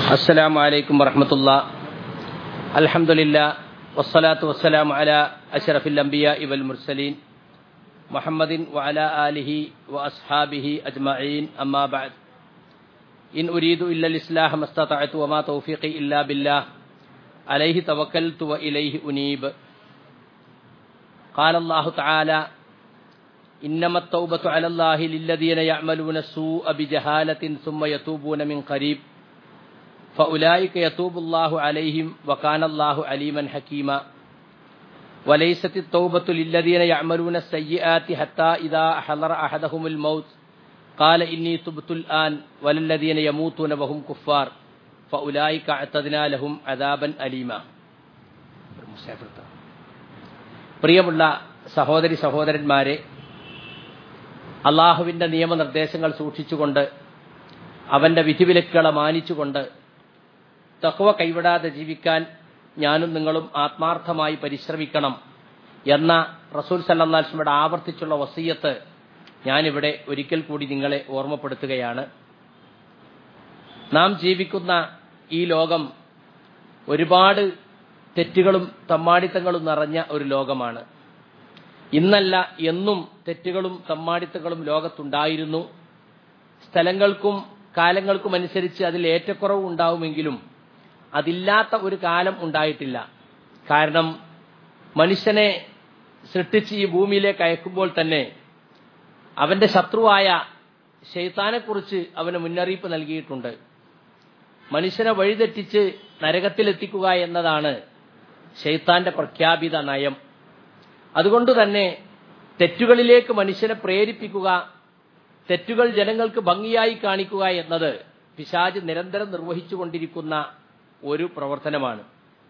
السلام عليكم ورحمة الله الحمد لله والصلاة والسلام على أشرف الأنبياء والمرسلين محمد وعلى آله وأصحابه أجمعين أما بعد إن أريد إلا الإصلاح ما استطعت وما توفيقي إلا بالله عليه توكلت وإليه أنيب قال الله تعالى إنما التوبة على الله للذين يعملون السوء بجهالة ثم يتوبون من قريب فأولئك يتوب الله عليهم وكان الله عليما حكيما وليست التوبة للذين يعملون السيئات حتى إذا حضر أحدهم الموت قال إني تبت الآن وللذين يموتون وهم كفار فأولئك اعتدنا لهم عذابا أليما പ്രിയമുള്ള സഹോദരി സഹോദരന്മാരെ അള്ളാഹുവിന്റെ നിയമനിർദ്ദേശങ്ങൾ സൂക്ഷിച്ചുകൊണ്ട് അവന്റെ വിധിവിലക്കുകളെ മാനിച്ചുകൊണ്ട് തഹ്വ കൈവിടാതെ ജീവിക്കാൻ ഞാനും നിങ്ങളും ആത്മാർത്ഥമായി പരിശ്രമിക്കണം എന്ന റസൂൽ സല്ലാസ്മയുടെ ആവർത്തിച്ചുള്ള വസീയത്ത് ഞാനിവിടെ ഒരിക്കൽ കൂടി നിങ്ങളെ ഓർമ്മപ്പെടുത്തുകയാണ് നാം ജീവിക്കുന്ന ഈ ലോകം ഒരുപാട് തെറ്റുകളും തമ്മാടിത്തങ്ങളും നിറഞ്ഞ ഒരു ലോകമാണ് ഇന്നല്ല എന്നും തെറ്റുകളും തമ്മാടിത്തങ്ങളും ലോകത്തുണ്ടായിരുന്നു സ്ഥലങ്ങൾക്കും കാലങ്ങൾക്കും അനുസരിച്ച് അതിൽ ഏറ്റക്കുറവ് ഉണ്ടാവുമെങ്കിലും അതില്ലാത്ത ഒരു കാലം ഉണ്ടായിട്ടില്ല കാരണം മനുഷ്യനെ സൃഷ്ടിച്ച് ഈ ഭൂമിയിലേക്ക് അയക്കുമ്പോൾ തന്നെ അവന്റെ ശത്രുവായ ഷെയ്ത്താനെക്കുറിച്ച് അവന് മുന്നറിയിപ്പ് നൽകിയിട്ടുണ്ട് മനുഷ്യനെ വഴിതെറ്റിച്ച് നരകത്തിലെത്തിക്കുക എന്നതാണ് ഷെയ്ത്താന്റെ പ്രഖ്യാപിത നയം അതുകൊണ്ട് തന്നെ തെറ്റുകളിലേക്ക് മനുഷ്യനെ പ്രേരിപ്പിക്കുക തെറ്റുകൾ ജനങ്ങൾക്ക് ഭംഗിയായി കാണിക്കുക എന്നത് പിശാജ് നിരന്തരം നിർവഹിച്ചുകൊണ്ടിരിക്കുന്ന ഒരു പ്രവർത്തനമാണ്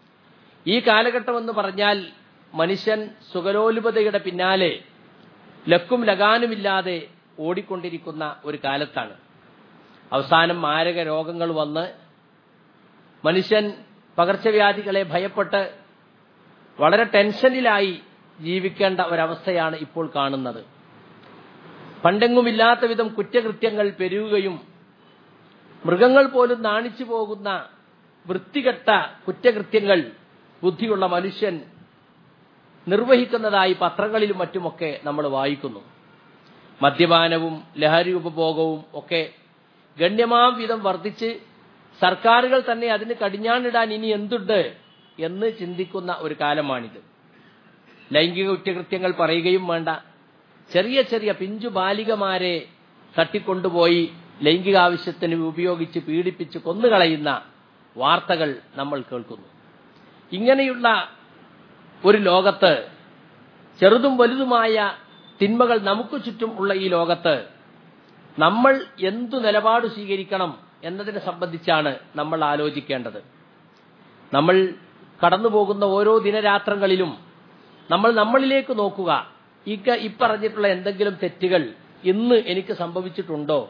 ഈ കാലഘട്ടം എന്ന് പറഞ്ഞാൽ മനുഷ്യൻ സുഖലോലുപതയുടെ പിന്നാലെ ലക്കും ലഗാനുമില്ലാതെ ഓടിക്കൊണ്ടിരിക്കുന്ന ഒരു കാലത്താണ് അവസാനം മാരക രോഗങ്ങൾ വന്ന് മനുഷ്യൻ പകർച്ചവ്യാധികളെ ഭയപ്പെട്ട് വളരെ ടെൻഷനിലായി ജീവിക്കേണ്ട ഒരവസ്ഥയാണ് ഇപ്പോൾ കാണുന്നത് പണ്ടെങ്ങുമില്ലാത്ത വിധം കുറ്റകൃത്യങ്ങൾ പെരുകുകയും മൃഗങ്ങൾ പോലും നാണിച്ചു പോകുന്ന വൃത്തികെട്ട കുറ്റകൃത്യങ്ങൾ ബുദ്ധിയുള്ള മനുഷ്യൻ നിർവഹിക്കുന്നതായി പത്രങ്ങളിലും മറ്റുമൊക്കെ നമ്മൾ വായിക്കുന്നു മദ്യപാനവും ലഹരി ഉപഭോഗവും ഒക്കെ ഗണ്യമാം വിധം വർദ്ധിച്ച് സർക്കാരുകൾ തന്നെ അതിന് കടിഞ്ഞാണിടാൻ ഇനി എന്തുണ്ട് എന്ന് ചിന്തിക്കുന്ന ഒരു കാലമാണിത് ലൈംഗിക കുറ്റകൃത്യങ്ങൾ പറയുകയും വേണ്ട ചെറിയ ചെറിയ പിഞ്ചു ബാലികമാരെ തട്ടിക്കൊണ്ടുപോയി ലൈംഗിക ആവശ്യത്തിന് ഉപയോഗിച്ച് പീഡിപ്പിച്ച് കൊന്നുകളയുന്ന വാർത്തകൾ നമ്മൾ കേൾക്കുന്നു ഇങ്ങനെയുള്ള ഒരു ലോകത്ത് ചെറുതും വലുതുമായ തിന്മകൾ നമുക്ക് ചുറ്റും ഉള്ള ഈ ലോകത്ത് നമ്മൾ എന്തു നിലപാട് സ്വീകരിക്കണം എന്നതിനെ സംബന്ധിച്ചാണ് നമ്മൾ ആലോചിക്കേണ്ടത് നമ്മൾ കടന്നുപോകുന്ന ഓരോ ദിനരാത്രങ്ങളിലും നമ്മൾ നമ്മളിലേക്ക് നോക്കുക ഇക്ക ഇപ്പറഞ്ഞിട്ടുള്ള എന്തെങ്കിലും തെറ്റുകൾ ഇന്ന് എനിക്ക് സംഭവിച്ചിട്ടുണ്ടോ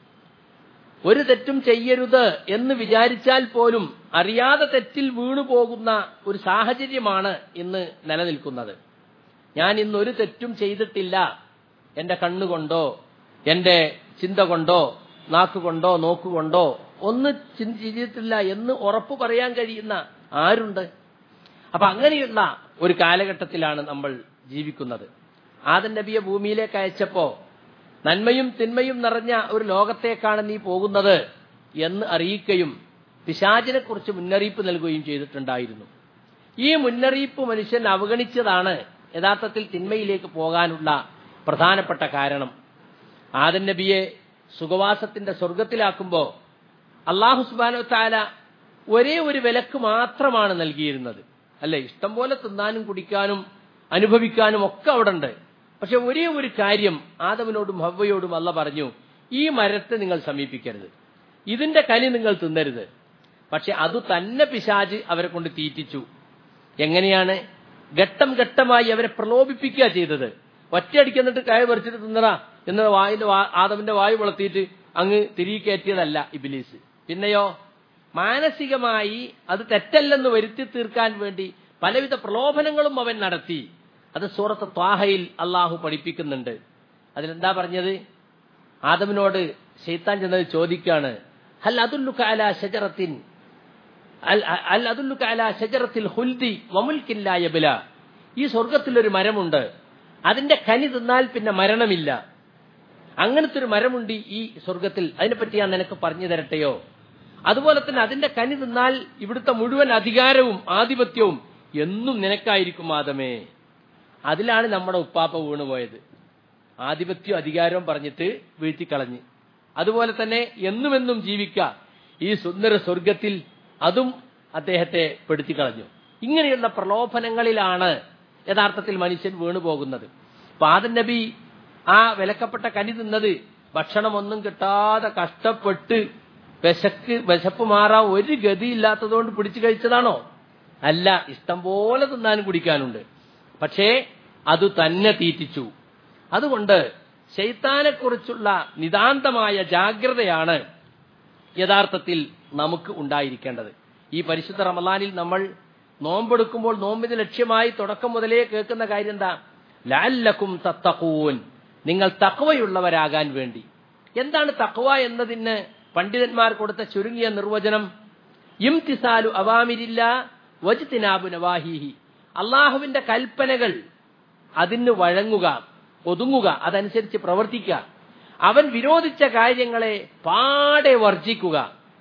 ഒരു തെറ്റും ചെയ്യരുത് എന്ന് വിചാരിച്ചാൽ പോലും അറിയാതെ തെറ്റിൽ വീണുപോകുന്ന ഒരു സാഹചര്യമാണ് ഇന്ന് നിലനിൽക്കുന്നത് ഞാൻ ഇന്ന് ഒരു തെറ്റും ചെയ്തിട്ടില്ല എന്റെ കണ്ണുകൊണ്ടോ എന്റെ ചിന്ത കൊണ്ടോ നാക്കുകൊണ്ടോ നോക്കുകൊണ്ടോ ഒന്ന് ചെയ്തിട്ടില്ല എന്ന് ഉറപ്പു പറയാൻ കഴിയുന്ന ആരുണ്ട് അപ്പൊ അങ്ങനെയുള്ള ഒരു കാലഘട്ടത്തിലാണ് നമ്മൾ ജീവിക്കുന്നത് ആദൻ നബിയെ ഭൂമിയിലേക്ക് അയച്ചപ്പോ നന്മയും തിന്മയും നിറഞ്ഞ ഒരു ലോകത്തേക്കാണ് നീ പോകുന്നത് എന്ന് അറിയിക്കുകയും പിശാചിനെ കുറിച്ച് മുന്നറിയിപ്പ് നൽകുകയും ചെയ്തിട്ടുണ്ടായിരുന്നു ഈ മുന്നറിയിപ്പ് മനുഷ്യൻ അവഗണിച്ചതാണ് യഥാർത്ഥത്തിൽ തിന്മയിലേക്ക് പോകാനുള്ള പ്രധാനപ്പെട്ട കാരണം ആദൻ നബിയെ സുഖവാസത്തിന്റെ സ്വർഗത്തിലാക്കുമ്പോ അള്ളാഹു സുബാനോ താല ഒരേ ഒരു വിലക്ക് മാത്രമാണ് നൽകിയിരുന്നത് അല്ലെ ഇഷ്ടം പോലെ തിന്നാനും കുടിക്കാനും അനുഭവിക്കാനും ഒക്കെ അവിടെ ഉണ്ട് പക്ഷെ ഒരേ ഒരു കാര്യം ആദവിനോടും ഹവ്വയോടും അല്ല പറഞ്ഞു ഈ മരത്തെ നിങ്ങൾ സമീപിക്കരുത് ഇതിന്റെ കനി നിങ്ങൾ തിന്നരുത് പക്ഷെ അത് തന്നെ പിശാജ് അവരെ കൊണ്ട് തീറ്റിച്ചു എങ്ങനെയാണ് ഘട്ടം ഘട്ടമായി അവരെ പ്രലോഭിപ്പിക്കുക ചെയ്തത് ഒറ്റയടിക്കെന്നിട്ട് കയ പറിച്ചിട്ട് തിന്നറാ എന്ന് വായിന്റെ ആദവിന്റെ വായു വളർത്തിയിട്ട് അങ്ങ് തിരികെ കയറ്റിയതല്ല ഇബിലീസ് പിന്നെയോ മാനസികമായി അത് തെറ്റല്ലെന്ന് വരുത്തി തീർക്കാൻ വേണ്ടി പലവിധ പ്രലോഭനങ്ങളും അവൻ നടത്തി അത് സൂറത്ത് ത്വാഹയിൽ അള്ളാഹു പഠിപ്പിക്കുന്നുണ്ട് അതിലെന്താ പറഞ്ഞത് ആദമിനോട് ഷെയ്ത്താൻ ചെന്നത് ചോദിക്കാണ് ഹൽ അതുല്ലുക അല ഷജറത്തിൻ അൽ- അൽ അതുല്ലുക അലാ ഷജറത്തിൽ ഹുൽദി വമുൽക്കില്ലായ ബില ഈ സ്വർഗത്തിലൊരു മരമുണ്ട് അതിന്റെ കനി തിന്നാൽ പിന്നെ മരണമില്ല അങ്ങനത്തെ ഒരു മരമുണ്ട് ഈ സ്വർഗത്തിൽ അതിനെപ്പറ്റി ഞാൻ നിനക്ക് പറഞ്ഞു തരട്ടെയോ അതുപോലെ തന്നെ അതിന്റെ കനി തിന്നാൽ ഇവിടുത്തെ മുഴുവൻ അധികാരവും ആധിപത്യവും എന്നും നിനക്കായിരിക്കും ആദമേ അതിലാണ് നമ്മുടെ ഉപ്പാപ്പ വീണുപോയത് ആധിപത്യവും അധികാരവും പറഞ്ഞിട്ട് വീഴ്ത്തിക്കളഞ്ഞ് അതുപോലെ തന്നെ എന്നുമെന്നും ജീവിക്കുക ഈ സുന്ദര സ്വർഗത്തിൽ അതും അദ്ദേഹത്തെ പെടുത്തിക്കളഞ്ഞു ഇങ്ങനെയുള്ള പ്രലോഭനങ്ങളിലാണ് യഥാർത്ഥത്തിൽ മനുഷ്യൻ വീണുപോകുന്നത് അപ്പൊ ആദൻ നബി ആ വിലക്കപ്പെട്ട കനി തിന്നത് ഭക്ഷണമൊന്നും കിട്ടാതെ കഷ്ടപ്പെട്ട് വിശക്ക് വിശപ്പ് മാറാൻ ഒരു ഗതിയില്ലാത്തതുകൊണ്ട് പിടിച്ചു കഴിച്ചതാണോ അല്ല ഇഷ്ടം പോലെ തിന്നാനും കുടിക്കാനുണ്ട് പക്ഷേ അത് തന്നെ തീറ്റിച്ചു അതുകൊണ്ട് ശൈത്താനെക്കുറിച്ചുള്ള നിതാന്തമായ ജാഗ്രതയാണ് യഥാർത്ഥത്തിൽ നമുക്ക് ഉണ്ടായിരിക്കേണ്ടത് ഈ പരിശുദ്ധ റമലാനിൽ നമ്മൾ നോമ്പെടുക്കുമ്പോൾ നോമ്പിന് ലക്ഷ്യമായി തുടക്കം മുതലേ കേൾക്കുന്ന കാര്യം എന്താ ലാല്ലക്കും തത്തക്കൂൻ നിങ്ങൾ തക്കവയുള്ളവരാകാൻ വേണ്ടി എന്താണ് തക്കവ എന്നതിന് പണ്ഡിതന്മാർ കൊടുത്ത ചുരുങ്ങിയ നിർവചനം ഇംതിസാലു അവാമിരില്ല വജ്തിനാബു നവാഹിഹി അള്ളാഹുവിന്റെ കൽപ്പനകൾ അതിന് വഴങ്ങുക ഒതുങ്ങുക അതനുസരിച്ച് പ്രവർത്തിക്കുക അവൻ വിരോധിച്ച കാര്യങ്ങളെ പാടെ വർജിക്കുക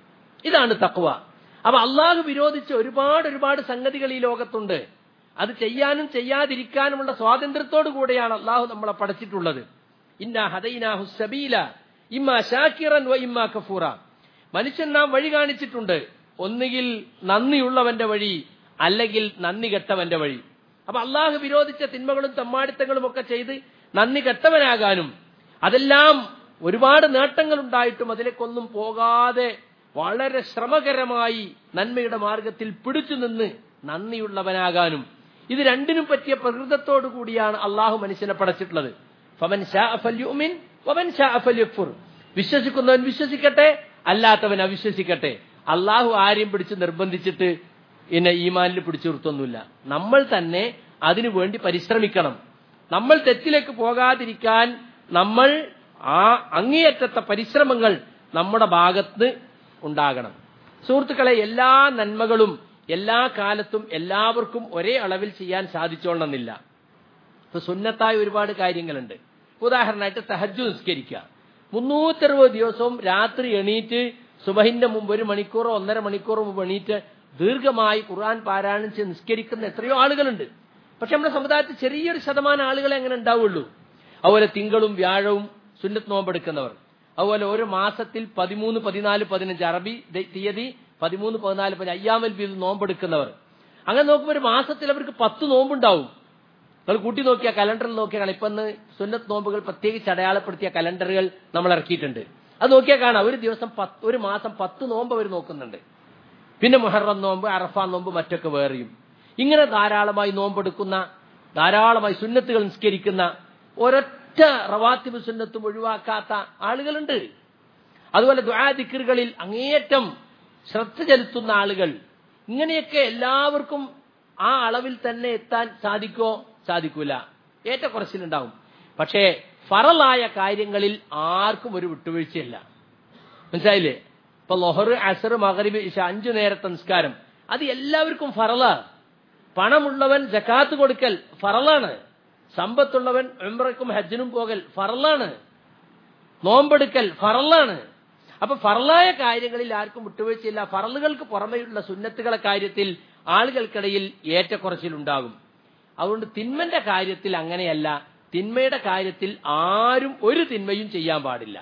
ഇതാണ് തക്വ അപ്പൊ അള്ളാഹു വിരോധിച്ച ഒരുപാട് ഒരുപാട് സംഗതികൾ ഈ ലോകത്തുണ്ട് അത് ചെയ്യാനും ചെയ്യാതിരിക്കാനുമുള്ള സ്വാതന്ത്ര്യത്തോടു കൂടെയാണ് അള്ളാഹു നമ്മളെ പഠിച്ചിട്ടുള്ളത് ഇന്ന ഹദൈനാഹു സബീല ഇമ്മ ഷാക്കിറൻ വ ഇമ്മ കഫൂറ മനുഷ്യൻ നാം വഴി കാണിച്ചിട്ടുണ്ട് ഒന്നുകിൽ നന്ദിയുള്ളവന്റെ വഴി അല്ലെങ്കിൽ നന്ദി കെട്ടവന്റെ വഴി അപ്പൊ അള്ളാഹു വിരോധിച്ച തിന്മകളും തമ്മാടിത്തങ്ങളും ഒക്കെ ചെയ്ത് നന്ദി കെട്ടവനാകാനും അതെല്ലാം ഒരുപാട് നേട്ടങ്ങൾ ഉണ്ടായിട്ടും അതിലേക്കൊന്നും പോകാതെ വളരെ ശ്രമകരമായി നന്മയുടെ മാർഗത്തിൽ പിടിച്ചു നിന്ന് നന്ദിയുള്ളവനാകാനും ഇത് രണ്ടിനും പറ്റിയ പ്രകൃതത്തോടു കൂടിയാണ് അള്ളാഹു മനുഷ്യനെ പടച്ചിട്ടുള്ളത് ഫമൻ ഷാ ഫല്യുമിൻ വമൻ ഷാ ഫല്യുക്ഫുർ വിശ്വസിക്കുന്നവൻ വിശ്വസിക്കട്ടെ അല്ലാത്തവൻ അവിശ്വസിക്കട്ടെ അള്ളാഹു ആരെയും പിടിച്ച് നിർബന്ധിച്ചിട്ട് പിന്നെ ഈമാനിൽ പിടിച്ചു നിർത്തുന്നില്ല നമ്മൾ തന്നെ അതിനു വേണ്ടി പരിശ്രമിക്കണം നമ്മൾ തെറ്റിലേക്ക് പോകാതിരിക്കാൻ നമ്മൾ ആ അങ്ങേയറ്റത്തെ പരിശ്രമങ്ങൾ നമ്മുടെ ഭാഗത്ത് ഉണ്ടാകണം സുഹൃത്തുക്കളെ എല്ലാ നന്മകളും എല്ലാ കാലത്തും എല്ലാവർക്കും ഒരേ അളവിൽ ചെയ്യാൻ സാധിച്ചോളണമെന്നില്ല ഇപ്പൊ സുന്നത്തായ ഒരുപാട് കാര്യങ്ങളുണ്ട് ഉദാഹരണമായിട്ട് തഹജു നിസ്കരിക്കുക മുന്നൂറ്ററുപത് ദിവസവും രാത്രി എണീറ്റ് സുബഹിന്റെ മുമ്പ് ഒരു മണിക്കൂറോ ഒന്നര മണിക്കൂറോ മുമ്പ് എണീറ്റ് ദീർഘമായി ഖുർആൻ പാരായണം ചെയ്ത് നിസ്കരിക്കുന്ന എത്രയോ ആളുകളുണ്ട് പക്ഷെ നമ്മുടെ സമുദായത്തിൽ ചെറിയൊരു ശതമാനം ആളുകളെ അങ്ങനെ ഉണ്ടാവുള്ളൂ അതുപോലെ തിങ്കളും വ്യാഴവും സുന്നത്ത് നോമ്പെടുക്കുന്നവർ അതുപോലെ ഒരു മാസത്തിൽ പതിമൂന്ന് പതിനാല് പതിനഞ്ച് അറബി ദ- തീയതി പതിമൂന്ന് പതിനാല് പതിനഞ്ച് അയ്യാമൽ ബീൽ നോമ്പെടുക്കുന്നവർ അങ്ങനെ നോക്കുമ്പോൾ ഒരു മാസത്തിൽ അവർക്ക് പത്ത് നോമ്പുണ്ടാവും നിങ്ങൾ കൂട്ടി നോക്കിയ കലണ്ടറിൽ നോക്കിയാൽ ഇപ്പൊ ഇന്ന് സുന്നത്ത് നോമ്പുകൾ പ്രത്യേകിച്ച് അടയാളപ്പെടുത്തിയ കലണ്ടറുകൾ നമ്മൾ ഇറക്കിയിട്ടുണ്ട് അത് നോക്കിയാൽ കാണാം ഒരു ദിവസം പത്ത് ഒരു മാസം പത്ത് നോമ്പ് അവർ നോക്കുന്നുണ്ട് പിന്നെ മുഹറം നോമ്പ് അറഫ നോമ്പ് മറ്റൊക്കെ വേറെയും ഇങ്ങനെ ധാരാളമായി നോമ്പെടുക്കുന്ന ധാരാളമായി സുന്നത്തുകൾ നിസ്കരിക്കുന്ന ഒരൊറ്റ റവാത്തിബ് സുന്നത്തും ഒഴിവാക്കാത്ത ആളുകളുണ്ട് അതുപോലെ ദ്വാദിക്കറുകളിൽ അങ്ങേയറ്റം ശ്രദ്ധ ചെലുത്തുന്ന ആളുകൾ ഇങ്ങനെയൊക്കെ എല്ലാവർക്കും ആ അളവിൽ തന്നെ എത്താൻ സാധിക്കോ സാധിക്കൂല ഏറ്റക്കുറച്ചിലുണ്ടാവും പക്ഷേ ഫറലായ കാര്യങ്ങളിൽ ആർക്കും ഒരു വിട്ടുവീഴ്ചയില്ല മനസ്സിലായില്ലേ ഇപ്പൊ ലൊഹർ അസർ മകരിബ് ഇഷ അഞ്ചു നേരത്തെ നിസ്കാരം അത് എല്ലാവർക്കും ഫറല പണമുള്ളവൻ ജക്കാത്ത് കൊടുക്കൽ ഫറലാണ് സമ്പത്തുള്ളവൻ ഉംറയ്ക്കും ഹജ്ജിനും പോകൽ ഫറലാണ് നോമ്പെടുക്കൽ ഫറലാണ് അപ്പൊ ഫറലായ കാര്യങ്ങളിൽ ആർക്കും വിട്ടുവീഴ്ചയില്ല ഫറലുകൾക്ക് പുറമെയുള്ള സുന്നത്തുകളെ കാര്യത്തിൽ ആളുകൾക്കിടയിൽ ഏറ്റക്കുറച്ചിലുണ്ടാകും അതുകൊണ്ട് തിന്മന്റെ കാര്യത്തിൽ അങ്ങനെയല്ല തിന്മയുടെ കാര്യത്തിൽ ആരും ഒരു തിന്മയും ചെയ്യാൻ പാടില്ല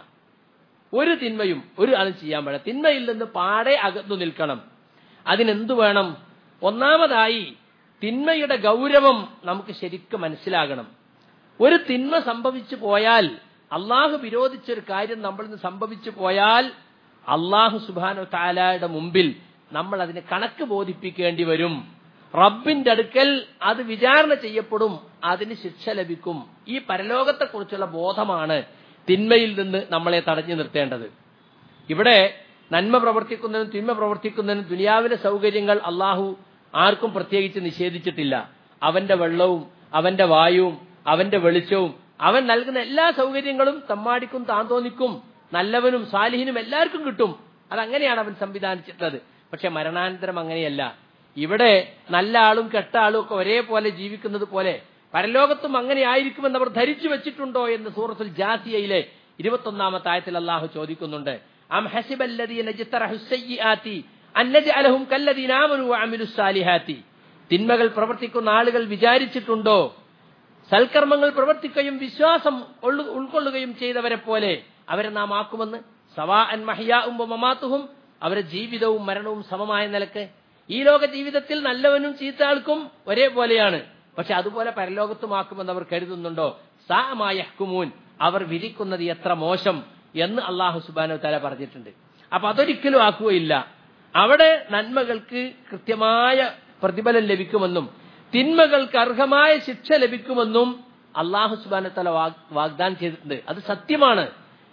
ഒരു തിന്മയും ഒരു ആളും ചെയ്യാൻ പാടില്ല തിന്മയിൽ നിന്ന് പാടെ അകന്നു നിൽക്കണം അതിനെന്തു വേണം ഒന്നാമതായി തിന്മയുടെ ഗൗരവം നമുക്ക് ശരിക്കും മനസ്സിലാകണം ഒരു തിന്മ സംഭവിച്ചു പോയാൽ അള്ളാഹു വിരോധിച്ചൊരു കാര്യം നമ്മളിൽ നിന്ന് സംഭവിച്ചു പോയാൽ അള്ളാഹു സുബാനു താലയുടെ മുമ്പിൽ നമ്മൾ അതിന് കണക്ക് ബോധിപ്പിക്കേണ്ടി വരും റബ്ബിന്റെ അടുക്കൽ അത് വിചാരണ ചെയ്യപ്പെടും അതിന് ശിക്ഷ ലഭിക്കും ഈ പരലോകത്തെക്കുറിച്ചുള്ള ബോധമാണ് തിന്മയിൽ നിന്ന് നമ്മളെ തടഞ്ഞു നിർത്തേണ്ടത് ഇവിടെ നന്മ പ്രവർത്തിക്കുന്നതിനും തിന്മ പ്രവർത്തിക്കുന്നതിനും ദുനിയാവിലെ സൗകര്യങ്ങൾ അള്ളാഹു ആർക്കും പ്രത്യേകിച്ച് നിഷേധിച്ചിട്ടില്ല അവന്റെ വെള്ളവും അവന്റെ വായുവും അവന്റെ വെളിച്ചവും അവൻ നൽകുന്ന എല്ലാ സൗകര്യങ്ങളും തമ്മാടിക്കും താന്തോന്നിക്കും നല്ലവനും സാലിഹിനും എല്ലാവർക്കും കിട്ടും അതങ്ങനെയാണ് അവൻ സംവിധാനിച്ചിട്ടുള്ളത് പക്ഷെ മരണാനന്തരം അങ്ങനെയല്ല ഇവിടെ നല്ല ആളും കെട്ട ആളും ഒക്കെ ഒരേപോലെ ജീവിക്കുന്നത് പോലെ പരലോകത്തും അങ്ങനെ ആയിരിക്കുമെന്ന് അവർ ധരിച്ചു വെച്ചിട്ടുണ്ടോ എന്ന് സൂറത്തുൽ ജാസിയയിലെ ഇരുപത്തൊന്നാമത്തെ ആയത്തിൽ അള്ളാഹു ചോദിക്കുന്നുണ്ട് അം ഹസിബല്ലദീന ജ്തറഹു സയ്യിആതി അന്നജഅലഹും കല്ലദീന ആമനു വഅമിലുസ് സാലിഹാത്തി തിന്മകൾ പ്രവർത്തിക്കുന്ന ആളുകൾ വിചാരിച്ചിട്ടുണ്ടോ സൽക്കർമ്മങ്ങൾ പ്രവർത്തിക്കുകയും വിശ്വാസം ഉള്ളു- ഉൾക്കൊള്ളുകയും ചെയ്തവരെ പോലെ അവരെ നാം ആക്കുമെന്ന് സവാ അൻ മഹിയാവും മമാത്തുഹും അവരുടെ ജീവിതവും മരണവും സമമായ നിലക്ക് ഈ ലോക ജീവിതത്തിൽ നല്ലവനും ചീത്ത ആൾക്കും ഒരേപോലെയാണ് പക്ഷെ അതുപോലെ പരലോകത്തുമാക്കുമെന്ന് അവർ കരുതുന്നുണ്ടോ സാമായഹ്കുമൂൻ അവർ വിധിക്കുന്നത് എത്ര മോശം എന്ന് അള്ളാഹു സുബാനു തല പറഞ്ഞിട്ടുണ്ട് അപ്പൊ അതൊരിക്കലും ആക്കുകയില്ല അവിടെ നന്മകൾക്ക് കൃത്യമായ പ്രതിഫലം ലഭിക്കുമെന്നും തിന്മകൾക്ക് അർഹമായ ശിക്ഷ ലഭിക്കുമെന്നും അള്ളാഹു സുബാന തല വാഗ്ദാനം ചെയ്തിട്ടുണ്ട് അത് സത്യമാണ്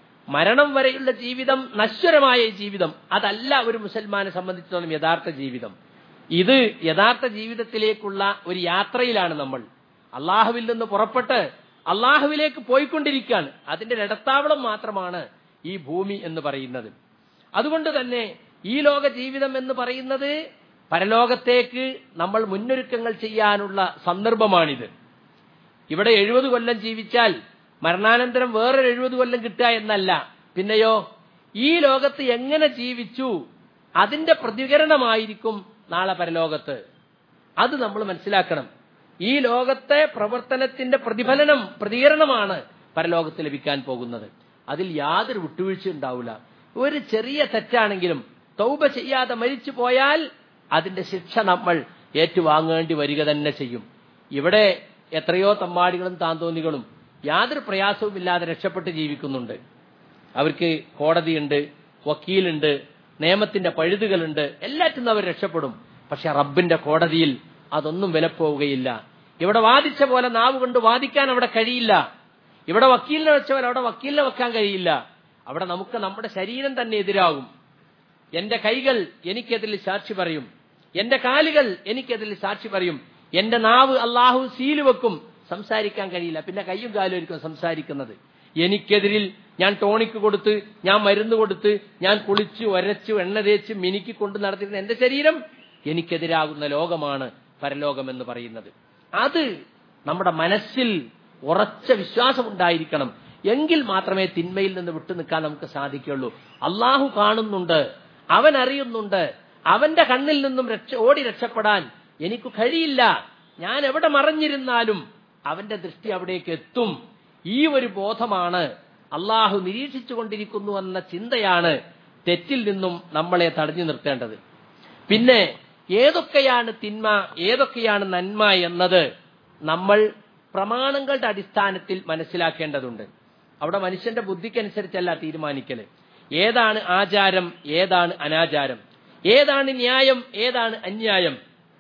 മരണം വരെയുള്ള ജീവിതം നശ്വരമായ ജീവിതം അതല്ല ഒരു മുസൽമാനെ സംബന്ധിച്ചിടത്തോളം യഥാർത്ഥ ജീവിതം ഇത് യഥാർത്ഥ ജീവിതത്തിലേക്കുള്ള ഒരു യാത്രയിലാണ് നമ്മൾ അള്ളാഹുവിൽ നിന്ന് പുറപ്പെട്ട് അള്ളാഹുവിലേക്ക് പോയിക്കൊണ്ടിരിക്കുകയാണ് അതിന്റെ ഇടത്താവളം മാത്രമാണ് ഈ ഭൂമി എന്ന് പറയുന്നത് അതുകൊണ്ട് തന്നെ ഈ ലോക ജീവിതം എന്ന് പറയുന്നത് പരലോകത്തേക്ക് നമ്മൾ മുന്നൊരുക്കങ്ങൾ ചെയ്യാനുള്ള സന്ദർഭമാണിത് ഇവിടെ എഴുപത് കൊല്ലം ജീവിച്ചാൽ മരണാനന്തരം വേറൊരു എഴുപത് കൊല്ലം കിട്ടുക എന്നല്ല പിന്നെയോ ഈ ലോകത്ത് എങ്ങനെ ജീവിച്ചു അതിന്റെ പ്രതികരണമായിരിക്കും നാളെ പരലോകത്ത് അത് നമ്മൾ മനസ്സിലാക്കണം ഈ ലോകത്തെ പ്രവർത്തനത്തിന്റെ പ്രതിഫലനം പ്രതികരണമാണ് പരലോകത്ത് ലഭിക്കാൻ പോകുന്നത് അതിൽ യാതൊരു വിട്ടുവീഴ്ച ഉണ്ടാവില്ല ഒരു ചെറിയ തെറ്റാണെങ്കിലും തൗബ ചെയ്യാതെ മരിച്ചു പോയാൽ അതിന്റെ ശിക്ഷ നമ്മൾ ഏറ്റുവാങ്ങേണ്ടി വരിക തന്നെ ചെയ്യും ഇവിടെ എത്രയോ തമ്മാടികളും താന്തോന്നികളും യാതൊരു പ്രയാസവുമില്ലാതെ രക്ഷപ്പെട്ട് ജീവിക്കുന്നുണ്ട് അവർക്ക് കോടതിയുണ്ട് വക്കീലുണ്ട് നിയമത്തിന്റെ പഴുതുകളുണ്ട് എല്ലാറ്റിനും അവർ രക്ഷപ്പെടും പക്ഷെ റബ്ബിന്റെ കോടതിയിൽ അതൊന്നും വിലപ്പോവുകയില്ല ഇവിടെ വാദിച്ച പോലെ നാവ് കൊണ്ട് വാദിക്കാൻ അവിടെ കഴിയില്ല ഇവിടെ വക്കീലിനെ വെച്ച പോലെ അവിടെ വക്കീലിനെ വെക്കാൻ കഴിയില്ല അവിടെ നമുക്ക് നമ്മുടെ ശരീരം തന്നെ എതിരാകും എന്റെ കൈകൾ എനിക്കെതിൽ സാക്ഷി പറയും എന്റെ കാലുകൾ എനിക്കെതിൽ സാക്ഷി പറയും എന്റെ നാവ് അള്ളാഹു സീല് വെക്കും സംസാരിക്കാൻ കഴിയില്ല പിന്നെ കയ്യും കാലും ആയിരിക്കും സംസാരിക്കുന്നത് എനിക്കെതിരിൽ ഞാൻ ടോണിക്ക് കൊടുത്ത് ഞാൻ മരുന്ന് കൊടുത്ത് ഞാൻ കുളിച്ച് ഒരച്ച് എണ്ണ തേച്ച് മിനുക്കി കൊണ്ട് നടത്തിയിരുന്ന എന്റെ ശരീരം എനിക്കെതിരാകുന്ന ലോകമാണ് പരലോകം എന്ന് പറയുന്നത് അത് നമ്മുടെ മനസ്സിൽ ഉറച്ച വിശ്വാസം ഉണ്ടായിരിക്കണം എങ്കിൽ മാത്രമേ തിന്മയിൽ നിന്ന് വിട്ടു നിൽക്കാൻ നമുക്ക് സാധിക്കുള്ളൂ അള്ളാഹു കാണുന്നുണ്ട് അവൻ അറിയുന്നുണ്ട് അവന്റെ കണ്ണിൽ നിന്നും രക്ഷ ഓടി രക്ഷപ്പെടാൻ എനിക്ക് കഴിയില്ല ഞാൻ എവിടെ മറഞ്ഞിരുന്നാലും അവന്റെ ദൃഷ്ടി അവിടേക്ക് എത്തും ഈ ഒരു ബോധമാണ് അള്ളാഹു നിരീക്ഷിച്ചു കൊണ്ടിരിക്കുന്നു എന്ന ചിന്തയാണ് തെറ്റിൽ നിന്നും നമ്മളെ തടഞ്ഞു നിർത്തേണ്ടത് പിന്നെ ഏതൊക്കെയാണ് തിന്മ ഏതൊക്കെയാണ് നന്മ എന്നത് നമ്മൾ പ്രമാണങ്ങളുടെ അടിസ്ഥാനത്തിൽ മനസ്സിലാക്കേണ്ടതുണ്ട് അവിടെ മനുഷ്യന്റെ ബുദ്ധിക്കനുസരിച്ചല്ല തീരുമാനിക്കല് ഏതാണ് ആചാരം ഏതാണ് അനാചാരം ഏതാണ് ന്യായം ഏതാണ് അന്യായം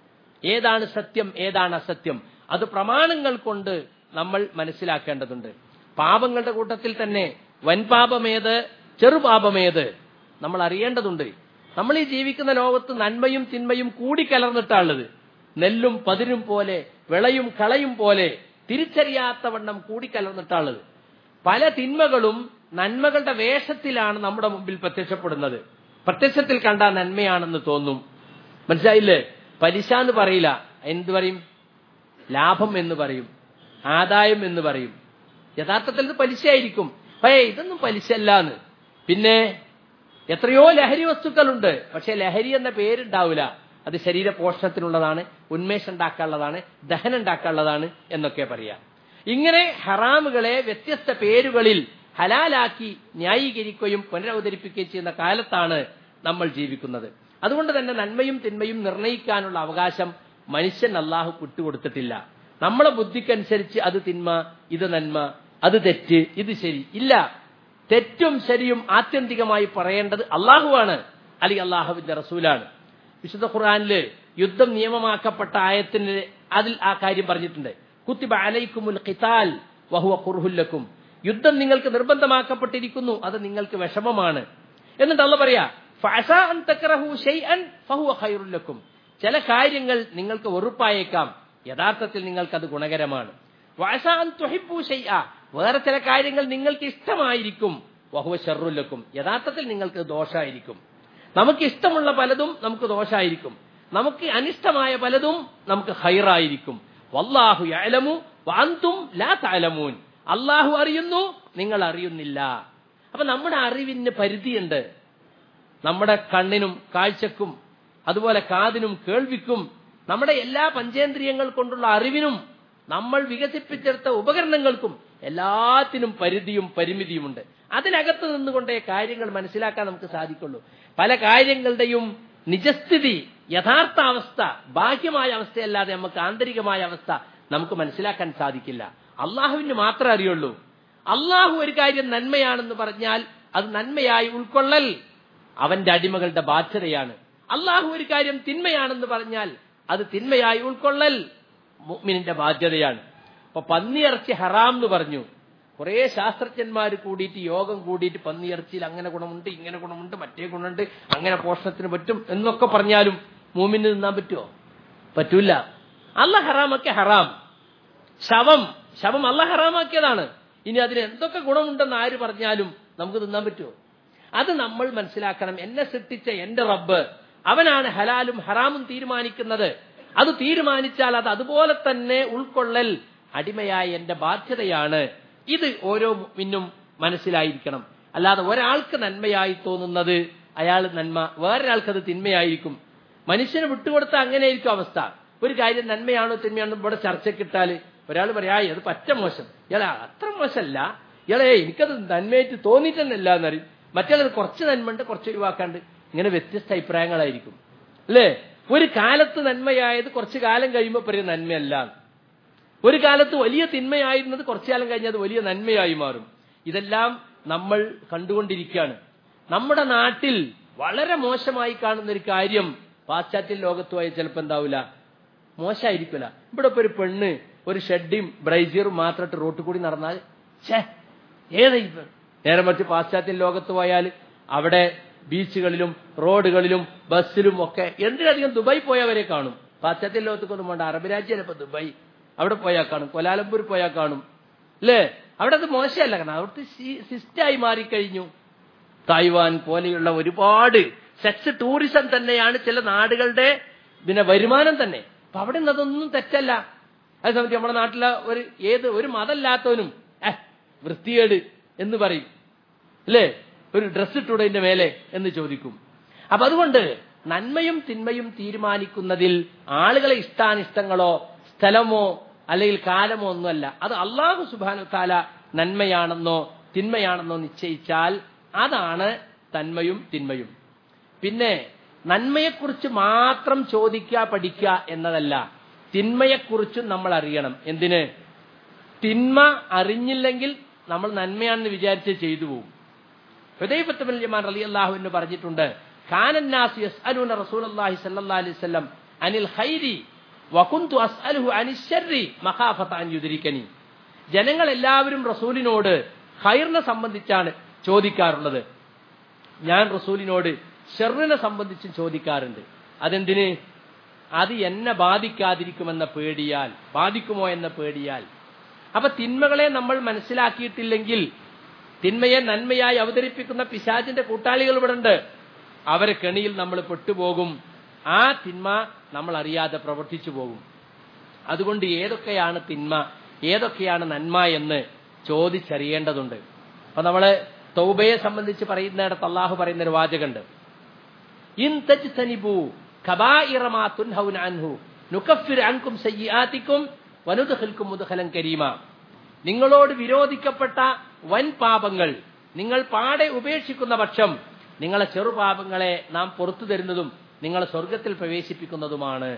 ഏതാണ് സത്യം ഏതാണ് അസത്യം അത് പ്രമാണങ്ങൾ കൊണ്ട് നമ്മൾ മനസ്സിലാക്കേണ്ടതുണ്ട് പാപങ്ങളുടെ കൂട്ടത്തിൽ തന്നെ വൻപാപമേത് ചെറുപാപമേത് നമ്മൾ അറിയേണ്ടതുണ്ട് നമ്മൾ ഈ ജീവിക്കുന്ന ലോകത്ത് നന്മയും തിന്മയും കൂടിക്കലർന്നിട്ടാണുള്ളത് നെല്ലും പതിരും പോലെ വിളയും കളയും പോലെ തിരിച്ചറിയാത്തവണ്ണം കൂടിക്കലർന്നിട്ടാണുള്ളത് പല തിന്മകളും നന്മകളുടെ വേഷത്തിലാണ് നമ്മുടെ മുമ്പിൽ പ്രത്യക്ഷപ്പെടുന്നത് പ്രത്യക്ഷത്തിൽ കണ്ട നന്മയാണെന്ന് തോന്നും മനസ്സിലായില്ലേ പലിശ എന്ന് പറയില്ല എന്ത് പറയും ലാഭം എന്ന് പറയും ആദായം എന്ന് പറയും യഥാർത്ഥത്തിൽ ഇത് പലിശയായിരിക്കും പഴയ ഇതൊന്നും പലിശയല്ലാന്ന് പിന്നെ എത്രയോ ലഹരി വസ്തുക്കളുണ്ട് പക്ഷെ ലഹരി എന്ന പേരുണ്ടാവില്ല അത് ശരീര പോഷണത്തിനുള്ളതാണ് ഉന്മേഷം ഉണ്ടാക്കാനുള്ളതാണ് ദഹനം ഉണ്ടാക്കാനുള്ളതാണ് എന്നൊക്കെ പറയാം ഇങ്ങനെ ഹറാമുകളെ വ്യത്യസ്ത പേരുകളിൽ ഹലാലാക്കി ന്യായീകരിക്കുകയും പുനരവതരിപ്പിക്കുകയും ചെയ്യുന്ന കാലത്താണ് നമ്മൾ ജീവിക്കുന്നത് അതുകൊണ്ട് തന്നെ നന്മയും തിന്മയും നിർണയിക്കാനുള്ള അവകാശം മനുഷ്യൻ അള്ളാഹു വിട്ടുകൊടുത്തിട്ടില്ല നമ്മളെ ബുദ്ധിക്കനുസരിച്ച് അത് തിന്മ ഇത് നന്മ അത് തെറ്റ് ഇത് ശരി ഇല്ല തെറ്റും ശരിയും ആത്യന്തികമായി പറയേണ്ടത് അള്ളാഹുവാണ് അല്ലെങ്കിൽ അള്ളാഹുവിന്റെ റസൂലാണ് വിശുദ്ധ ഖുർആാനില് യുദ്ധം നിയമമാക്കപ്പെട്ട ആയത്തിന് അതിൽ ആ കാര്യം പറഞ്ഞിട്ടുണ്ട് കുത്തിബ അലൈക്കുമുൽ ഖിതാൽ വഹുവ ഖുർഹുല്ലക്കും യുദ്ധം നിങ്ങൾക്ക് നിർബന്ധമാക്കപ്പെട്ടിരിക്കുന്നു അത് നിങ്ങൾക്ക് വിഷമമാണ് എന്നിട്ട് അല്ല പറയാ ഫഅസ അൻ തക്റഹു ശൈഅൻ ഫഹുവ ഖൈറുൽ ലക്കും ചില കാര്യങ്ങൾ നിങ്ങൾക്ക് വെറുപ്പായേക്കാം യഥാർത്ഥത്തിൽ നിങ്ങൾക്കത് ഗുണകരമാണ് വഅസ അൻ തുഹിബ്ബു ശൈഅ വേറെ ചില കാര്യങ്ങൾ നിങ്ങൾക്ക് ഇഷ്ടമായിരിക്കും വഹുവ ഷർറുൽ ലക്കും യഥാർത്ഥത്തിൽ നിങ്ങൾക്ക് ദോഷമായിരിക്കും നമുക്ക് ഇഷ്ടമുള്ള പലതും നമുക്ക് ദോഷായിരിക്കും നമുക്ക് അനിഷ്ടമായ പലതും നമുക്ക് ഹൈറായിരിക്കും വല്ലാഹു യഅലമു വാന്തും ലാ തഅലമൂൻ അള്ളാഹു അറിയുന്നു നിങ്ങൾ അറിയുന്നില്ല അപ്പൊ നമ്മുടെ അറിവിന് പരിധിയുണ്ട് നമ്മുടെ കണ്ണിനും കാഴ്ചക്കും അതുപോലെ കാതിനും കേൾവിക്കും നമ്മുടെ എല്ലാ പഞ്ചേന്ദ്രിയങ്ങൾ കൊണ്ടുള്ള അറിവിനും നമ്മൾ വികസിപ്പിച്ചെടുത്ത ഉപകരണങ്ങൾക്കും എല്ലാത്തിനും പരിധിയും പരിമിതിയുമുണ്ട് അതിനകത്ത് നിന്നുകൊണ്ടേ കാര്യങ്ങൾ മനസ്സിലാക്കാൻ നമുക്ക് സാധിക്കുള്ളൂ പല കാര്യങ്ങളുടെയും നിജസ്ഥിതി യഥാർത്ഥ അവസ്ഥ ബാഹ്യമായ അവസ്ഥയല്ലാതെ നമുക്ക് ആന്തരികമായ അവസ്ഥ നമുക്ക് മനസ്സിലാക്കാൻ സാധിക്കില്ല അള്ളാഹുവിന് മാത്രമേ അറിയുള്ളൂ അള്ളാഹു ഒരു കാര്യം നന്മയാണെന്ന് പറഞ്ഞാൽ അത് നന്മയായി ഉൾക്കൊള്ളൽ അവന്റെ അടിമകളുടെ ബാധ്യതയാണ് അള്ളാഹു ഒരു കാര്യം തിന്മയാണെന്ന് പറഞ്ഞാൽ അത് തിന്മയായി ഉൾക്കൊള്ളൽ മുഅ്മിനിന്റെ ബാധ്യതയാണ് അപ്പൊ പന്നിയിറച്ചി ഹറാം എന്ന് പറഞ്ഞു കുറെ ശാസ്ത്രജ്ഞന്മാർ കൂടിയിട്ട് യോഗം കൂടിയിട്ട് പന്നിയിറച്ചിയിൽ അങ്ങനെ ഗുണമുണ്ട് ഇങ്ങനെ ഗുണമുണ്ട് മറ്റേ ഗുണമുണ്ട് അങ്ങനെ പോഷണത്തിന് പറ്റും എന്നൊക്കെ പറഞ്ഞാലും മൂമിന് നിന്നാൻ പറ്റുമോ പറ്റൂല അല്ല ഹറാമൊക്കെ ഹറാം ശവം ശവം അല്ല ഹറാമാക്കിയതാണ് ഇനി അതിന് എന്തൊക്കെ ഗുണമുണ്ടെന്ന് ആര് പറഞ്ഞാലും നമുക്ക് തിന്നാൻ പറ്റുമോ അത് നമ്മൾ മനസ്സിലാക്കണം എന്നെ സൃഷ്ടിച്ച എന്റെ റബ്ബ് അവനാണ് ഹലാലും ഹറാമും തീരുമാനിക്കുന്നത് അത് തീരുമാനിച്ചാൽ അത് അതുപോലെ തന്നെ ഉൾക്കൊള്ളൽ അടിമയായ എന്റെ ബാധ്യതയാണ് ഇത് ഓരോ മിന്നും മനസ്സിലായിരിക്കണം അല്ലാതെ ഒരാൾക്ക് നന്മയായി തോന്നുന്നത് അയാൾ നന്മ വേറൊരാൾക്ക് അത് തിന്മയായിരിക്കും മനുഷ്യന് വിട്ടുകൊടുത്ത അങ്ങനെയായിരിക്കും അവസ്ഥ ഒരു കാര്യം നന്മയാണോ തിന്മയാണോ ഇവിടെ ചർച്ചക്കിട്ടാൽ ഒരാൾ പറയാ അത് പറ്റ മോശം ഇയാളെ അത്ര മോശമല്ല ഇയാളെ എനിക്കത് നന്മയായിട്ട് തോന്നിയിട്ടെന്നല്ല എന്നറിയും മറ്റേ കുറച്ച് നന്മയുണ്ട് കുറച്ച് ഒഴിവാക്കാണ്ട് ഇങ്ങനെ വ്യത്യസ്ത അഭിപ്രായങ്ങളായിരിക്കും അല്ലേ ഒരു കാലത്ത് നന്മയായത് കുറച്ചു കാലം കഴിയുമ്പോൾ പറയും നന്മയല്ല ഒരു കാലത്ത് വലിയ തിന്മയായിരുന്നത് കുറച്ചു കാലം കഴിഞ്ഞാൽ അത് വലിയ നന്മയായി മാറും ഇതെല്ലാം നമ്മൾ കണ്ടുകൊണ്ടിരിക്കുകയാണ് നമ്മുടെ നാട്ടിൽ വളരെ മോശമായി കാണുന്ന ഒരു കാര്യം പാശ്ചാത്യ ലോകത്തുമായി ചിലപ്പോൾ എന്താവില്ല മോശമായിരിക്കില്ല ഇവിടെ ഇപ്പൊ ഒരു പെണ്ണ് ഒരു ഷെഡിയും ബ്രൈസിയറും മാത്രമായിട്ട് റോട്ടിൽ കൂടി നടന്നാൽ ഛേ ഏതാ ഇത് നേരെ മറിച്ച് പാശ്ചാത്യ ലോകത്ത് പോയാൽ അവിടെ ബീച്ചുകളിലും റോഡുകളിലും ബസ്സിലും ഒക്കെ എന്തിനധികം ദുബായ് പോയവരെ കാണും പാശ്ചാത്യ ലോകത്തേക്കൊന്നും വേണ്ട അറബ് രാജ്യമല്ല ഇപ്പൊ ദുബായ് അവിടെ പോയാൽ കാണും കൊലാലംപൂർ പോയാൽ കാണും അല്ലേ അവിടെ അത് മോശമല്ല കാരണം അവിടുത്തെ സിസ്റ്റായി മാറിക്കഴിഞ്ഞു തായ്വാൻ പോലെയുള്ള ഒരുപാട് സെക്സ് ടൂറിസം തന്നെയാണ് ചില നാടുകളുടെ പിന്നെ വരുമാനം തന്നെ അപ്പൊ അവിടെ നിന്ന് അതൊന്നും തെറ്റല്ല അതേ സമയത്ത് നമ്മുടെ നാട്ടിലെ ഒരു ഏത് ഒരു മതമില്ലാത്തവനും ഏഹ് വൃത്തികേട് എന്ന് പറയും അല്ലേ ഒരു ഡ്രസ് ഇട്ടൂടെ മേലെ എന്ന് ചോദിക്കും അപ്പൊ അതുകൊണ്ട് നന്മയും തിന്മയും തീരുമാനിക്കുന്നതിൽ ആളുകളെ ഇഷ്ടാനിഷ്ടങ്ങളോ സ്ഥലമോ അല്ലെങ്കിൽ കാലമോ ഒന്നുമല്ല അത് അള്ളാഹു സുബാനു താല നന്മയാണെന്നോ തിന്മയാണെന്നോ നിശ്ചയിച്ചാൽ അതാണ് തന്മയും തിന്മയും പിന്നെ നന്മയെക്കുറിച്ച് മാത്രം ചോദിക്കുക പഠിക്കുക എന്നതല്ല തിന്മയെക്കുറിച്ചും നമ്മൾ അറിയണം എന്തിന് തിന്മ അറിഞ്ഞില്ലെങ്കിൽ നമ്മൾ നന്മയാണെന്ന് വിചാരിച്ച് ചെയ്തു പോകും ഹൃദയപത്തബിൻ ജമാൻ അലി അള്ളാഹുവിന് പറഞ്ഞിട്ടുണ്ട് ഖാനന്നാസ് യസ്അലൂന റസൂലുള്ളാഹി സ്വല്ലല്ലാഹി അലൈഹി വസല്ലം അനിൽ ഖൈരി വകുന്തു അസ്അലുഹു അനിൽ ശർരി മഖാഫത അൻ യുദ്രിക്കനി ജനങ്ങൾ എല്ലാവരും റസൂലിനോട് ഖൈറിനെ സംബന്ധിച്ചാണ് ചോദിക്കാറുള്ളത് ഞാൻ റസൂലിനോട് ഷെറിനെ സംബന്ധിച്ചും ചോദിക്കാറുണ്ട് അതെന്തിന് അത് എന്നെ ബാധിക്കാതിരിക്കുമെന്ന പേടിയാൽ ബാധിക്കുമോ എന്ന പേടിയാൽ അപ്പൊ തിന്മകളെ നമ്മൾ മനസ്സിലാക്കിയിട്ടില്ലെങ്കിൽ തിന്മയെ നന്മയായി അവതരിപ്പിക്കുന്ന പിശാചിന്റെ കൂട്ടാളികൾ ഇവിടെ ഉണ്ട് അവരെ കെണിയിൽ നമ്മൾ പെട്ടുപോകും ആ തിന്മ നമ്മൾ അറിയാതെ പ്രവർത്തിച്ചു പോകും അതുകൊണ്ട് ഏതൊക്കെയാണ് തിന്മ ഏതൊക്കെയാണ് നന്മ എന്ന് ചോദിച്ചറിയേണ്ടതുണ്ട് അപ്പൊ നമ്മള് തൗബയെ സംബന്ധിച്ച് പറയുന്നിടത്ത് അള്ളാഹു പറയുന്ന ഒരു വാചകമുണ്ട് ഇൻ തജ്തനിബു കബായിറ മാ തുൻഹൗന അൻഹു നുകഫിർ അൻകും സയ്യിആതിക്കും വനുദ്ഖിൽക്കും മുദ്ഖലൻ കരീമ നിങ്ങളോട് വിരോധിക്കപ്പെട്ട വൻ പാപങ്ങൾ നിങ്ങൾ പാടെ ഉപേക്ഷിക്കുന്ന പക്ഷം നിങ്ങളെ ചെറുപാപങ്ങളെ നാം പുറത്തു തരുന്നതും നിങ്ങളെ സ്വർഗത്തിൽ പ്രവേശിപ്പിക്കുന്നതുമാണ്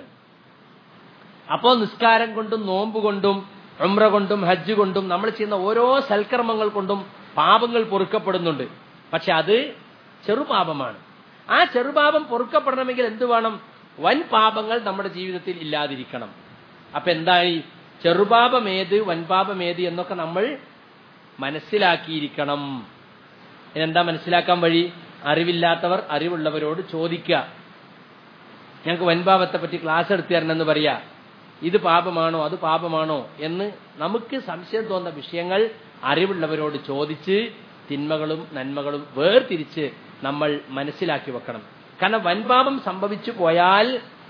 അപ്പോൾ നിസ്കാരം കൊണ്ടും നോമ്പ് കൊണ്ടും ഉംറ കൊണ്ടും ഹജ്ജ് കൊണ്ടും നമ്മൾ ചെയ്യുന്ന ഓരോ സൽക്കർമ്മങ്ങൾ കൊണ്ടും പാപങ്ങൾ പൊറുക്കപ്പെടുന്നുണ്ട് പക്ഷെ അത് ചെറുപാപമാണ് ആ ചെറുപാപം പൊറുക്കപ്പെടണമെങ്കിൽ എന്ത് വേണം വൻ പാപങ്ങൾ നമ്മുടെ ജീവിതത്തിൽ ഇല്ലാതിരിക്കണം അപ്പൊ എന്തായി ചെറുപാപം ഏത് വൻപാപം ഏത് എന്നൊക്കെ നമ്മൾ മനസ്സിലാക്കിയിരിക്കണം എന്താ മനസ്സിലാക്കാൻ വഴി അറിവില്ലാത്തവർ അറിവുള്ളവരോട് ചോദിക്കുക ഞങ്ങൾക്ക് വൻപാപത്തെ പറ്റി ക്ലാസ് എടുത്തു തരണമെന്ന് പറയാ ഇത് പാപമാണോ അത് പാപമാണോ എന്ന് നമുക്ക് സംശയം തോന്നുന്ന വിഷയങ്ങൾ അറിവുള്ളവരോട് ചോദിച്ച് തിന്മകളും നന്മകളും വേർതിരിച്ച് നമ്മൾ മനസ്സിലാക്കി വെക്കണം കാരണം വൻപാപം സംഭവിച്ചു പോയാൽ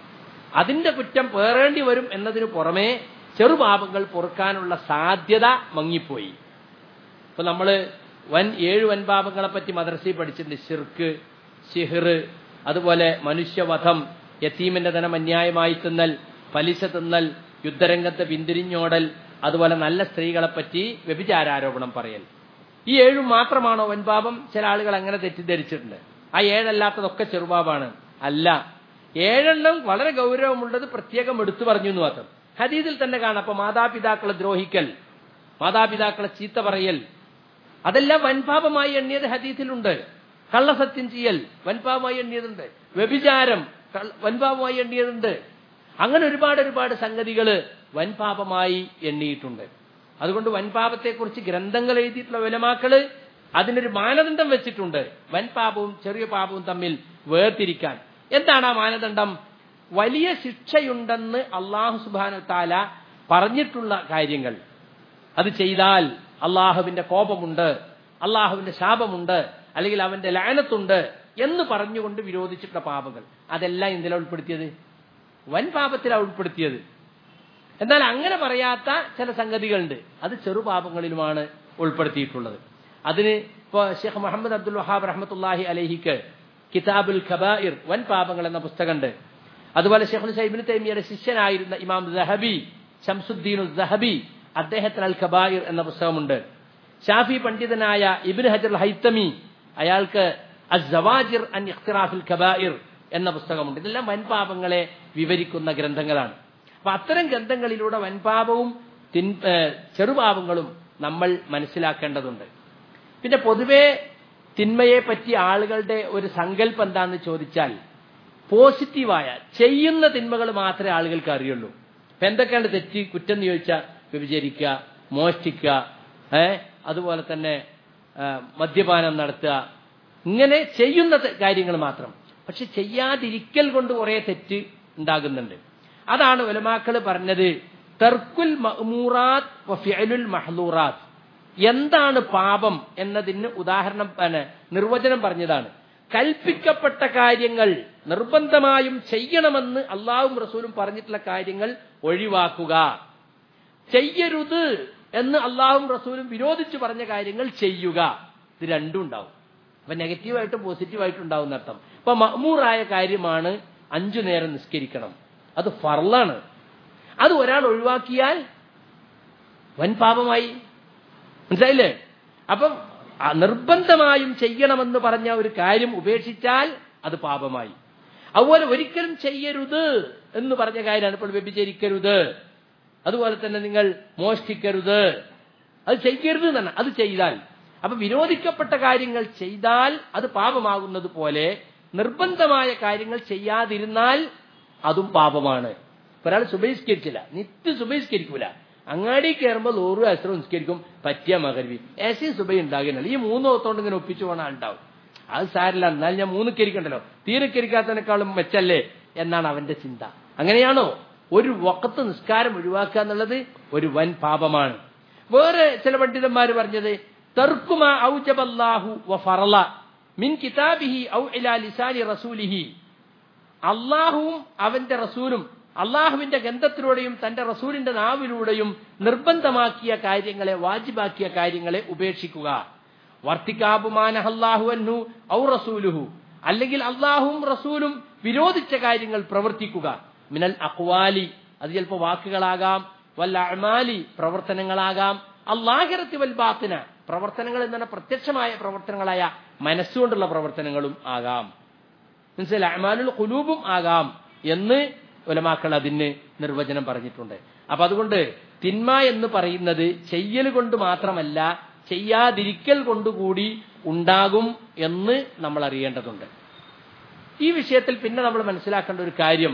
അതിന്റെ കുറ്റം പേറേണ്ടി വരും എന്നതിനു പുറമെ ചെറുപാപങ്ങൾ പൊറുക്കാനുള്ള സാധ്യത മങ്ങിപ്പോയി ഇപ്പൊ നമ്മള് വൻ ഏഴ് വൻപാപങ്ങളെ പറ്റി മദ്രസയിൽ പഠിച്ചിട്ടുണ്ട് ഷിർക്ക് സിഹിർ അതുപോലെ മനുഷ്യവധം യത്തീമിന്റെ ധനം അന്യായമായി തിന്നൽ പലിശ തിന്നൽ യുദ്ധരംഗത്ത് പിന്തിരിഞ്ഞോടൽ അതുപോലെ നല്ല സ്ത്രീകളെ പറ്റി വ്യഭിചാരാരോപണം പറയൽ ഈ ഏഴും മാത്രമാണോ വൻപാപം ചില ആളുകൾ അങ്ങനെ തെറ്റിദ്ധരിച്ചിട്ടുണ്ട് ആ ഏഴല്ലാത്തതൊക്കെ ചെറുപാപാണ് അല്ല ഏഴെണ്ണം വളരെ ഗൗരവമുള്ളത് പ്രത്യേകം എടുത്തു പറഞ്ഞു എന്ന് മാത്രം ഹദീദിൽ തന്നെ കാണാം അപ്പൊ മാതാപിതാക്കളെ ദ്രോഹിക്കൽ മാതാപിതാക്കളെ ചീത്ത പറയൽ അതെല്ലാം വൻപാപമായി എണ്ണിയത് ഹദീസിലുണ്ട് കള്ളസത്യം ചെയ്യൽ വൻപാപമായി എണ്ണിയതുണ്ട് വ്യഭിചാരം കള്ള- വൻപാപമായി എണ്ണിയതുണ്ട് അങ്ങനെ ഒരുപാട് ഒരുപാട് സംഗതികൾ വൻപാപമായി എണ്ണിയിട്ടുണ്ട് അതുകൊണ്ട് വൻപാപത്തെക്കുറിച്ച് ഗ്രന്ഥങ്ങൾ എഴുതിയിട്ടുള്ള വിലമാക്കള് അതിനൊരു മാനദണ്ഡം വെച്ചിട്ടുണ്ട് വൻപാപവും ചെറിയ പാപവും തമ്മിൽ വേർതിരിക്കാൻ എന്താണ് ആ മാനദണ്ഡം വലിയ ശിക്ഷയുണ്ടെന്ന് അള്ളാഹു സുബാന താല പറഞ്ഞിട്ടുള്ള കാര്യങ്ങൾ അത് ചെയ്താൽ അള്ളാഹുവിന്റെ കോപമുണ്ട് അള്ളാഹുവിന്റെ ശാപമുണ്ട് അല്ലെങ്കിൽ അവന്റെ ലാനത്തുണ്ട് എന്ന് പറഞ്ഞുകൊണ്ട് വിരോധിച്ചിട്ടുള്ള പാപങ്ങൾ അതെല്ലാം എന്തിലാണ് ഉൾപ്പെടുത്തിയത് വൻ പാപത്തിലാണ് ഉൾപ്പെടുത്തിയത് എന്നാൽ അങ്ങനെ പറയാത്ത ചില സംഗതികളുണ്ട് അത് ചെറുപാപങ്ങളിലുമാണ് ഉൾപ്പെടുത്തിയിട്ടുള്ളത് അതിന് ഇപ്പോ ഷെയ്ഖ് മുഹമ്മദ് അബ്ദുൽ വഹാബ് റഹ്മത്തുല്ലാഹി അലഹിക്ക് കിതാബുൽ ഖബായിർ വൻ പാപങ്ങൾ എന്ന പുസ്തകമുണ്ട് അതുപോലെ ഷെയ്ഖുൽ സൈബിൻ തൈമിയുടെ ശിഷ്യനായിരുന്ന ഇമാം ദഹബി ഷംസുദ്ദീൻ ദഹബി അദ്ദേഹത്തിന് അൽ ഖബായിർ എന്ന പുസ്തകമുണ്ട് ഷാഫി പണ്ഡിതനായ ഇബിൻ ഹജർ ഹൈത്തമി അയാൾക്ക് അസ്സവാജിർ അൻ ഇഖ്തിറാഫിൽ ഖബായിർ എന്ന പുസ്തകമുണ്ട് ഇതെല്ലാം വൻപാപങ്ങളെ വിവരിക്കുന്ന ഗ്രന്ഥങ്ങളാണ് അപ്പൊ അത്തരം ഗ്രന്ഥങ്ങളിലൂടെ വൻപാപവും തിൻ ഏഹ് ചെറുപാപങ്ങളും നമ്മൾ മനസ്സിലാക്കേണ്ടതുണ്ട് പിന്നെ പൊതുവെ തിന്മയെ പറ്റി ആളുകളുടെ ഒരു സങ്കല്പം എന്താന്ന് ചോദിച്ചാൽ പോസിറ്റീവായ ചെയ്യുന്ന തിന്മകൾ മാത്രമേ ആളുകൾക്ക് അറിയുള്ളൂ ഇപ്പൊ എന്തൊക്കെയാണ് തെറ്റ് കുറ്റം എന്ന് ചോദിച്ചാൽ വ്യഭിചരിക്കുക മോഷ്ടിക്കുക ഏ അതുപോലെ തന്നെ ആ, മദ്യപാനം നടത്തുക ഇങ്ങനെ ചെയ്യുന്ന ത- കാര്യങ്ങൾ മാത്രം പക്ഷെ ചെയ്യാതിരിക്കൽ കൊണ്ട് കുറെ തെറ്റ് ഉണ്ടാകുന്നുണ്ട് അതാണ് ഉലമാക്കള് പറഞ്ഞത് തർക്കുൽ മഅ്മൂറാത്ത് വ ഫിഅലുൽ മഹ്ലൂറാത്ത് എന്താണ് പാപം എന്നതിന് ഉദാഹരണം പിന്നെ, നിർവചനം പറഞ്ഞതാണ് കൽപ്പിക്കപ്പെട്ട കാര്യങ്ങൾ നിർബന്ധമായും ചെയ്യണമെന്ന് അള്ളാഹും റസൂലും പറഞ്ഞിട്ടുള്ള കാര്യങ്ങൾ ഒഴിവാക്കുക ചെയ്യരുത് എന്ന് അള്ളാഹും റസൂലും വിരോധിച്ചു പറഞ്ഞ കാര്യങ്ങൾ ചെയ്യുക ഇത് രണ്ടും ഉണ്ടാവും അപ്പൊ നെഗറ്റീവായിട്ടും പോസിറ്റീവായിട്ടും ഉണ്ടാവും അർത്ഥം ഇപ്പൊ മഹ്മൂറായ കാര്യമാണ് അഞ്ചു നേരം നിസ്കരിക്കണം അത് ഫർളാണ് അത് ഒരാൾ ഒഴിവാക്കിയാൽ വൻ പാപമായി മനസ്സിലായില്ലേ അപ്പം ആ നിർബന്ധമായും ചെയ്യണമെന്ന് പറഞ്ഞ ഒരു കാര്യം ഉപേക്ഷിച്ചാൽ അത് പാപമായി അതുപോലെ ഒരിക്കലും ചെയ്യരുത് എന്ന് പറഞ്ഞ കാര്യമാണ് ഇപ്പോൾ വ്യഭിചരിക്കരുത് അതുപോലെ തന്നെ നിങ്ങൾ മോഷ്ടിക്കരുത് അത് ചെയ്യരുത് എന്നാണ് അത് ചെയ്താൽ അപ്പൊ വിരോധിക്കപ്പെട്ട കാര്യങ്ങൾ ചെയ്താൽ അത് പാപമാകുന്നത് പോലെ നിർബന്ധമായ കാര്യങ്ങൾ ചെയ്യാതിരുന്നാൽ അതും പാപമാണ് ഇപ്പൊ ഒരാൾ സുബഹിസ്കരിച്ചില്ല നിത്യം സുബഹിസ്കരിക്കൂല അങ്ങാടി കയറുമ്പോൾ ലോറു അസറും നിസ്കരിക്കും പറ്റിയ മകരുവി ഏശയും സുബൈ ഉണ്ടാകുന്നില്ല ഈ മൂന്ന് ദിവസത്തോണ്ട് ഇങ്ങനെ ഒപ്പിച്ചു പോകണ ആളുണ്ടാവും അത് സാരില്ല എന്നാൽ ഞാൻ മൂന്ന് കരിക്കണ്ടല്ലോ തീരെ കരിക്കാത്തതിനേക്കാളും മെച്ചല്ലേ എന്നാണ് അവന്റെ ചിന്ത അങ്ങനെയാണോ ഒരു വക്കത്ത് നിസ്കാരം ഒഴിവാക്കുക എന്നുള്ളത് ഒരു വൻ പാപമാണ് വേറെ ചില പണ്ഡിതന്മാർ പറഞ്ഞത് തർക്കുമ ഔജബല്ലാഹു വ ഫറല മിൻ കിതാബിഹി ഔ ഇലാ ലിസാനി റസൂലിഹി അള്ളാഹുവും അവന്റെ റസൂലും അള്ളാഹുവിന്റെ ഗന്ധത്തിലൂടെയും തന്റെ റസൂലിന്റെ നാവിലൂടെയും നിർബന്ധമാക്കിയ കാര്യങ്ങളെ വാജിബാക്കിയ കാര്യങ്ങളെ ഉപേക്ഷിക്കുക വർത്തിക്കാബുമാനഹല്ലാഹു അന്നു ഔ റസൂലുഹു അല്ലെങ്കിൽ അള്ളാഹുവും റസൂലും വിരോധിച്ച കാര്യങ്ങൾ പ്രവർത്തിക്കുക മിനൽ അക്വാലി അത് ചിലപ്പോൾ വാക്കുകളാകാം വല്ല അമാലി പ്രവർത്തനങ്ങളാകാം അള്ളാഹിറത്തി വൽ ബാത്തിന പ്രവർത്തനങ്ങൾ എന്ന് പറഞ്ഞാൽ പ്രത്യക്ഷമായ പ്രവർത്തനങ്ങളായ മനസ്സുകൊണ്ടുള്ള പ്രവർത്തനങ്ങളും ആകാം മനസ്സിലായി അമാലുൽ കുലൂബും ആകാം എന്ന് ഉലമാക്കൾ അതിന് നിർവചനം പറഞ്ഞിട്ടുണ്ട് അപ്പൊ അതുകൊണ്ട് തിന്മ എന്ന് പറയുന്നത് ചെയ്യൽ കൊണ്ട് മാത്രമല്ല ചെയ്യാതിരിക്കൽ കൊണ്ടുകൂടി ഉണ്ടാകും എന്ന് നമ്മൾ അറിയേണ്ടതുണ്ട് ഈ വിഷയത്തിൽ പിന്നെ നമ്മൾ മനസ്സിലാക്കേണ്ട ഒരു കാര്യം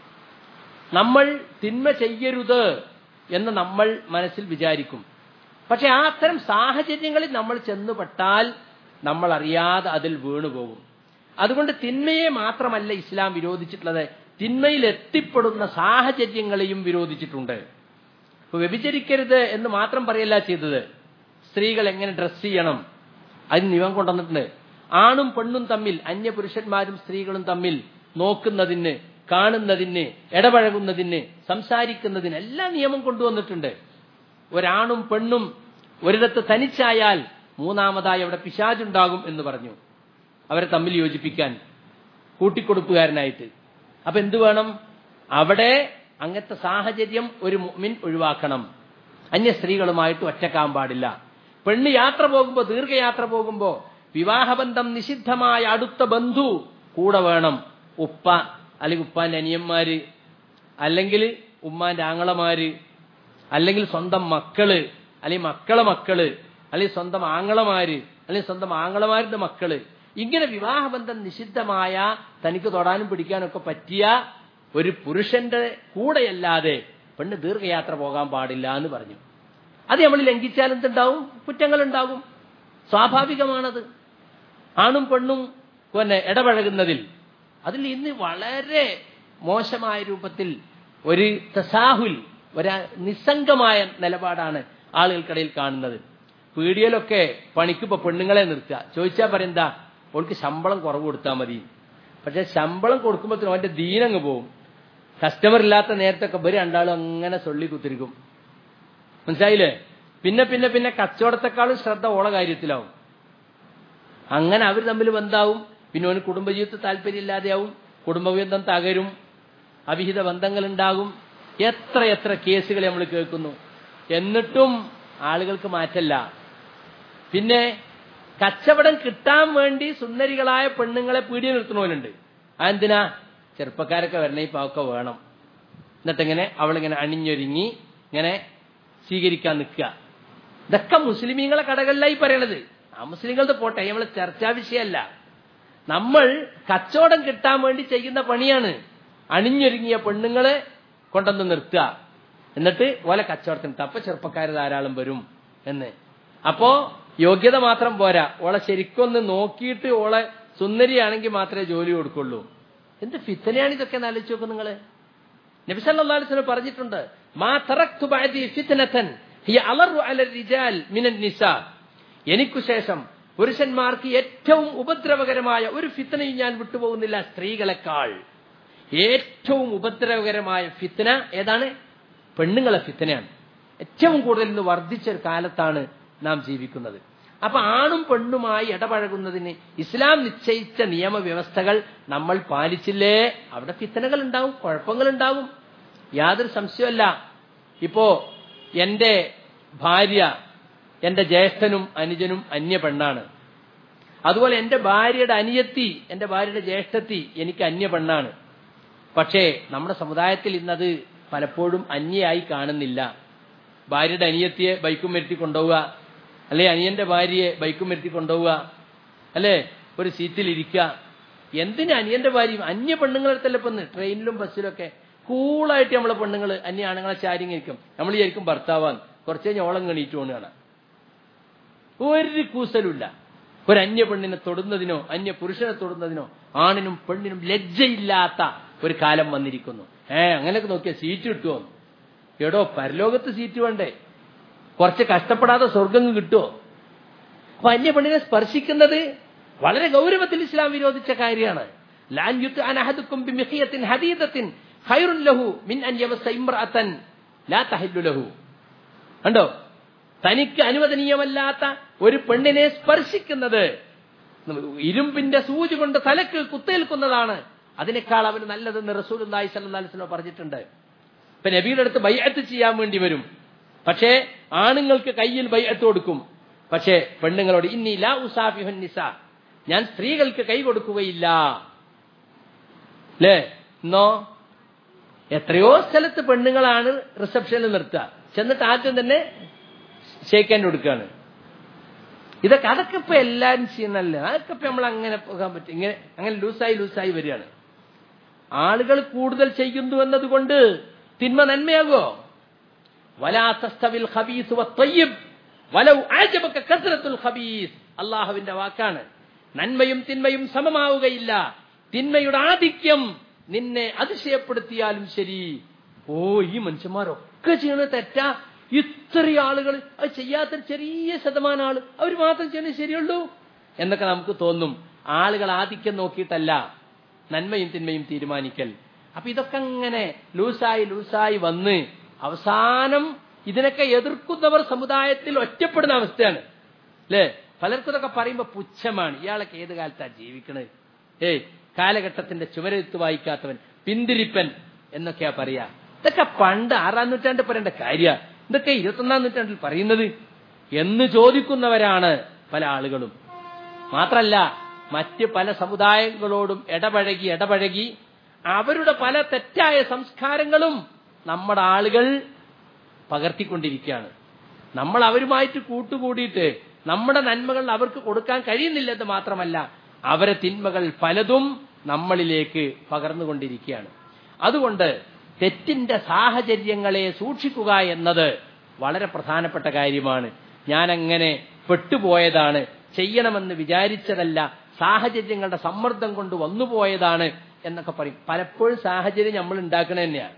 നമ്മൾ തിന്മ ചെയ്യരുത് എന്ന് നമ്മൾ മനസ്സിൽ വിചാരിക്കും പക്ഷെ ആ അത്തരം സാഹചര്യങ്ങളിൽ നമ്മൾ ചെന്നുപെട്ടാൽ നമ്മൾ അറിയാതെ അതിൽ വീണുപോകും അതുകൊണ്ട് തിന്മയെ മാത്രമല്ല ഇസ്ലാം വിരോധിച്ചിട്ടുള്ളത് തിന്മയിൽ എത്തിപ്പെടുന്ന സാഹചര്യങ്ങളെയും വിരോധിച്ചിട്ടുണ്ട് ഇപ്പൊ വ്യഭിചരിക്കരുത് എന്ന് മാത്രം പറയല്ല ചെയ്തത് സ്ത്രീകൾ എങ്ങനെ ഡ്രസ് ചെയ്യണം അതിന് നിയമം കൊണ്ടുവന്നിട്ടുണ്ട് ആണും പെണ്ണും തമ്മിൽ അന്യപുരുഷന്മാരും സ്ത്രീകളും തമ്മിൽ നോക്കുന്നതിന് കാണുന്നതിന് ഇടപഴകുന്നതിന് സംസാരിക്കുന്നതിന് എല്ലാ നിയമം കൊണ്ടുവന്നിട്ടുണ്ട് ഒരാണും പെണ്ണും ഒരിടത്ത് തനിച്ചായാൽ മൂന്നാമതായി അവിടെ പിശാചുണ്ടാകും എന്ന് പറഞ്ഞു അവരെ തമ്മിൽ യോജിപ്പിക്കാൻ കൂട്ടിക്കൊടുപ്പുകാരനായിട്ട് അപ്പൊ എന്തു വേണം അവിടെ അങ്ങനത്തെ സാഹചര്യം ഒരു മുഅ്മിൻ ഒഴിവാക്കണം അന്യ സ്ത്രീകളുമായിട്ട് ഒറ്റക്കാൻ പാടില്ല പെണ്ണ് യാത്ര പോകുമ്പോ ദീർഘയാത്ര പോകുമ്പോ വിവാഹബന്ധം നിഷിദ്ധമായ അടുത്ത ബന്ധു കൂടെ വേണം ഉപ്പ അല്ലെങ്കിൽ ഉപ്പാന്റെ അനിയന്മാര് അല്ലെങ്കിൽ ഉമ്മാന്റെ ആങ്ങളമാര് അല്ലെങ്കിൽ സ്വന്തം മക്കള് അല്ലെങ്കിൽ മക്കളെ മക്കള് അല്ലെങ്കിൽ സ്വന്തം ആങ്ങളമാര് അല്ലെങ്കിൽ സ്വന്തം ആങ്ങളമാരുടെ മക്കള് ഇങ്ങനെ വിവാഹബന്ധം നിഷിദ്ധമായ തനിക്ക് തൊടാനും പിടിക്കാനൊക്കെ പറ്റിയ ഒരു പുരുഷന്റെ കൂടെയല്ലാതെ പെണ്ണ് ദീർഘയാത്ര പോകാൻ പാടില്ല എന്ന് പറഞ്ഞു അത് നമ്മൾ ലംഘിച്ചാൽ എന്തുണ്ടാവും കുറ്റങ്ങൾ ഉണ്ടാകും സ്വാഭാവികമാണത് ആണും പെണ്ണും പിന്നെ ഇടപഴകുന്നതിൽ അതിൽ ഇന്ന് വളരെ മോശമായ രൂപത്തിൽ ഒരു തസാഹുൽ ഒരു നിസ്സംഗമായ നിലപാടാണ് ആളുകൾക്കിടയിൽ കാണുന്നത് പീഡിയയിലൊക്കെ പണിക്ക് ഇപ്പൊ പെണ്ണുങ്ങളെ നിർത്തുക ചോദിച്ചാൽ പറയുഎന്താ ഓൾക്ക് ശമ്പളം കുറവ് കൊടുത്താൽ മതി പക്ഷെ ശമ്പളം കൊടുക്കുമ്പോഴത്തേനും അവന്റെ ദീനങ്ങ് പോവും കസ്റ്റമർ ഇല്ലാത്ത നേരത്തൊക്കെ ഇവര് രണ്ടാളും അങ്ങനെ സൊള്ളി കുത്തിരിക്കും മനസ്സിലായില്ലേ പിന്നെ പിന്നെ പിന്നെ കച്ചവടത്തെക്കാളും ശ്രദ്ധ ഓള കാര്യത്തിലാവും അങ്ങനെ അവർ തമ്മിൽ ബന്ധാവും പിന്നെ അവന് കുടുംബജീവിതത്തിൽ താല്പര്യമില്ലാതെയാവും കുടുംബബന്ധം തകരും അവിഹിത ബന്ധങ്ങൾ ഉണ്ടാകും എത്ര എത്ര കേസുകൾ നമ്മൾ കേൾക്കുന്നു എന്നിട്ടും ആളുകൾക്ക് മാറ്റല്ല പിന്നെ കച്ചവടം കിട്ടാൻ വേണ്ടി സുന്ദരികളായ പെണ്ണുങ്ങളെ പീടിയ നിർത്തണവനുണ്ട് അതെന്തിനാ ചെറുപ്പക്കാരൊക്കെ വരണേ ഇപ്പൊ അവക്കെ വേണം എന്നിട്ടിങ്ങനെ അവളിങ്ങനെ അണിഞ്ഞൊരുങ്ങി ഇങ്ങനെ സ്വീകരിക്കാൻ നിൽക്കുക ഇതൊക്കെ മുസ്ലിമീങ്ങളെ കടകളിലായി പറയണത് ആ മുസ്ലിങ്ങളുടെ പോട്ടെ നമ്മളെ ചർച്ചാ വിഷയമല്ല നമ്മൾ കച്ചവടം കിട്ടാൻ വേണ്ടി ചെയ്യുന്ന പണിയാണ് അണിഞ്ഞൊരുങ്ങിയ പെണ്ണുങ്ങളെ കൊണ്ടുവന്ന് നിർത്തുക എന്നിട്ട് ഓലെ കച്ചവടത്തിന് അപ്പൊ ചെറുപ്പക്കാർ ധാരാളം വരും എന്ന് അപ്പോ യോഗ്യത മാത്രം പോരാ ഓളെ ശരിക്കൊന്ന് നോക്കിയിട്ട് ഓളെ സുന്ദരിയാണെങ്കിൽ മാത്രമേ ജോലി കൊടുക്കുള്ളൂ എന്ത് ഫിത്തനെയാണ് ഇതൊക്കെ എന്ന് ആലോചിച്ച് നോക്കും നിങ്ങള് നബിസല്ലാസ്ലം പറഞ്ഞിട്ടുണ്ട് മാ തറക്തു ബഅദി ഫിത്നതൻ ഹിയ അലറു അല റിജാൽ മിനൻ നിസാ എനിക്കു ശേഷം പുരുഷന്മാർക്ക് ഏറ്റവും ഉപദ്രവകരമായ ഒരു ഫിത്തനയും ഞാൻ വിട്ടുപോകുന്നില്ല സ്ത്രീകളെക്കാൾ ഏറ്റവും ഉപദ്രവകരമായ ഫിത്തന ഏതാണ് പെണ്ണുങ്ങളെ ഫിത്തനയാണ് ഏറ്റവും കൂടുതൽ ഇന്ന് വർദ്ധിച്ച ഒരു കാലത്താണ് നാം ജീവിക്കുന്നത് അപ്പൊ ആണും പെണ്ണുമായി ഇടപഴകുന്നതിന് ഇസ്ലാം നിശ്ചയിച്ച നിയമവ്യവസ്ഥകൾ നമ്മൾ പാലിച്ചില്ലേ അവിടെ ഫിത്തനകൾ ഉണ്ടാവും കുഴപ്പങ്ങൾ ഉണ്ടാവും യാതൊരു സംശയമല്ല ഇപ്പോ എന്റെ ഭാര്യ എന്റെ ജ്യേഷ്ഠനും അനുജനും അന്യ പെണ്ണാണ് അതുപോലെ എന്റെ ഭാര്യയുടെ അനിയത്തി എന്റെ ഭാര്യയുടെ ജ്യേഷ്ഠത്തി എനിക്ക് അന്യ പെണ്ണാണ് പക്ഷേ നമ്മുടെ സമുദായത്തിൽ ഇന്നത് പലപ്പോഴും അന്യയായി കാണുന്നില്ല ഭാര്യയുടെ അനിയത്തിയെ ബൈക്കും വരുത്തി കൊണ്ടുപോവുക അല്ലെ അനിയന്റെ ഭാര്യയെ ബൈക്കും വരുത്തി കൊണ്ടുപോവുക അല്ലെ ഒരു സീറ്റിൽ ഇരിക്കുക എന്തിനാ അനിയന്റെ ഭാര്യയും അന്യ പെണ്ണുങ്ങളെടുത്തല്ലേ ഇപ്പൊ ട്രെയിനിലും ബസ്സിലൊക്കെ കൂളായിട്ട് നമ്മളെ പെണ്ണുങ്ങൾ അന്യ ആണുങ്ങളെ ചാരിങ്ങിരിക്കും നമ്മൾ വിചാരിക്കും ഭർത്താവാൻ കുറച്ച് കഴിഞ്ഞ് ഓളം കണീറ്റ് പോണാണ് ഒരു കൂസലുമില്ല ഒരു അന്യ പെണ്ണിനെ തൊടുന്നതിനോ അന്യ പുരുഷനെ തൊടുന്നതിനോ ആണിനും പെണ്ണിനും ലജ്ജയില്ലാത്ത ഒരു കാലം വന്നിരിക്കുന്നു ഏ അങ്ങനെയൊക്കെ നോക്കിയാൽ സീറ്റ് കിട്ടുമോ എടോ പരലോകത്ത് സീറ്റ് വേണ്ടേ കുറച്ച് കഷ്ടപ്പെടാതെ സ്വർഗം കിട്ടുമോ അപ്പൊ അന്യ പെണ്ണിനെ സ്പർശിക്കുന്നത് വളരെ ഗൗരവത്തിൽ ഇസ്ലാം വിരോധിച്ച കാര്യമാണ് ലാൻ യുത്ത് അനഹദുക്കും ബിമിഹിയത്തിൻ ഹദീദത്തിൻ ഖൈറുൻ ലഹു മിൻ അൻ യവസ ഇംറഅതൻ ലാ തഹില്ലു ലഹു കണ്ടോ തനിക്ക് അനുവദനീയമല്ലാത്ത ഒരു പെണ്ണിനെ സ്പർശിക്കുന്നത് ഇരുമ്പിന്റെ സൂചി കൊണ്ട് തലക്ക് കുത്തേൽക്കുന്നതാണ് അതിനേക്കാൾ അവന് നല്ലതെന്ന് റസൂൽ അള്ളാഹി സല്ലാസ്ലോ പറഞ്ഞിട്ടുണ്ട് ഇപ്പൊ നബിയുടെ അടുത്ത് ബൈഅത്ത് ചെയ്യാൻ വേണ്ടി വരും പക്ഷേ ആണുങ്ങൾക്ക് കയ്യിൽ ബൈഅത്ത് കൊടുക്കും പക്ഷേ പെണ്ണുങ്ങളോട് ഇന്നി ലാ ഉസാഫിഹുൻ നിസ ഞാൻ സ്ത്രീകൾക്ക് കൈ കൊടുക്കുകയില്ല അല്ലേ എന്നോ എത്രയോ സ്ഥലത്ത് പെണ്ണുങ്ങളാണ് റിസപ്ഷനിൽ നിർത്തുക ചെന്നിട്ട് ആദ്യം തന്നെ ഷേക്കാൻ കൊടുക്കുകയാണ് ഇതൊക്കെ അതൊക്കെ ഇപ്പൊ എല്ലാരും ചെയ്യുന്നല്ല അതൊക്കെ ഇപ്പൊ നമ്മൾ അങ്ങനെ പോകാൻ പറ്റും ഇങ്ങനെ അങ്ങനെ ലൂസായി ലൂസായി വരികയാണ് ആളുകൾ കൂടുതൽ ചെയ്യുന്നു എന്നതുകൊണ്ട് തിന്മ നന്മയാകോ വലാത്തസ്തവിൽ ഖബീസ് വത്തയ്യിബ് വലൗ ആജബക കസ്റത്തുൽ ഖബീസ് അള്ളാഹുവിന്റെ വാക്കാണ് നന്മയും തിന്മയും സമമാവുകയില്ല തിന്മയുടെ ആധിക്യം നിന്നെ അതിശയപ്പെടുത്തിയാലും ശരി ഓ ഈ മനുഷ്യന്മാരൊക്കെ ചെയ്യണ തെറ്റാ ഇത്രയും ആളുകൾ അത് ചെയ്യാത്ത ചെറിയ ശതമാനം ആള് അവർ മാത്രം ചെയ്യുന്നത് ശരിയുള്ളൂ എന്നൊക്കെ നമുക്ക് തോന്നും ആളുകൾ ആധിക്യം നോക്കിയിട്ടല്ല നന്മയും തിന്മയും തീരുമാനിക്കൽ അപ്പൊ ഇതൊക്കെ അങ്ങനെ ലൂസായി ലൂസായി വന്ന് അവസാനം ഇതിനൊക്കെ എതിർക്കുന്നവർ സമുദായത്തിൽ ഒറ്റപ്പെടുന്ന അവസ്ഥയാണ് അല്ലേ പലർക്കും ഇതൊക്കെ പറയുമ്പോ പുച്ഛമാണ് ഇയാളൊക്കെ ഏത് കാലത്താ ജീവിക്കണത് ഏയ് കാലഘട്ടത്തിന്റെ ചുമരെഴുത്ത് വായിക്കാത്തവൻ പിന്തിരിപ്പൻ എന്നൊക്കെയാ പറയാ ഇതൊക്കെ പണ്ട് ആറാം നൂറ്റാണ്ടിൽ പറയേണ്ട കാര്യ ഇതൊക്കെ ഇരുപത്തൊന്നാം നൂറ്റാണ്ടിൽ പറയുന്നത് എന്ന് ചോദിക്കുന്നവരാണ് പല ആളുകളും മാത്രല്ല മറ്റ് പല സമുദായങ്ങളോടും ഇടപഴകി ഇടപഴകി അവരുടെ പല തെറ്റായ സംസ്കാരങ്ങളും നമ്മുടെ ആളുകൾ പകർത്തിക്കൊണ്ടിരിക്കുകയാണ് നമ്മൾ അവരുമായിട്ട് കൂട്ടുകൂടിയിട്ട് നമ്മുടെ നന്മകൾ അവർക്ക് കൊടുക്കാൻ കഴിയുന്നില്ലെന്ന് മാത്രമല്ല അവരെ തിന്മകൾ പലതും നമ്മളിലേക്ക് പകർന്നുകൊണ്ടിരിക്കുകയാണ് അതുകൊണ്ട് തെറ്റിന്റെ സാഹചര്യങ്ങളെ സൂക്ഷിക്കുക എന്നത് വളരെ പ്രധാനപ്പെട്ട കാര്യമാണ് ഞാനങ്ങനെ പെട്ടുപോയതാണ് ചെയ്യണമെന്ന് വിചാരിച്ചതല്ല സാഹചര്യങ്ങളുടെ സമ്മർദ്ദം കൊണ്ട് വന്നുപോയതാണ് എന്നൊക്കെ പറയും പലപ്പോഴും സാഹചര്യം നമ്മൾ ഉണ്ടാക്കുന്നത് തന്നെയാണ്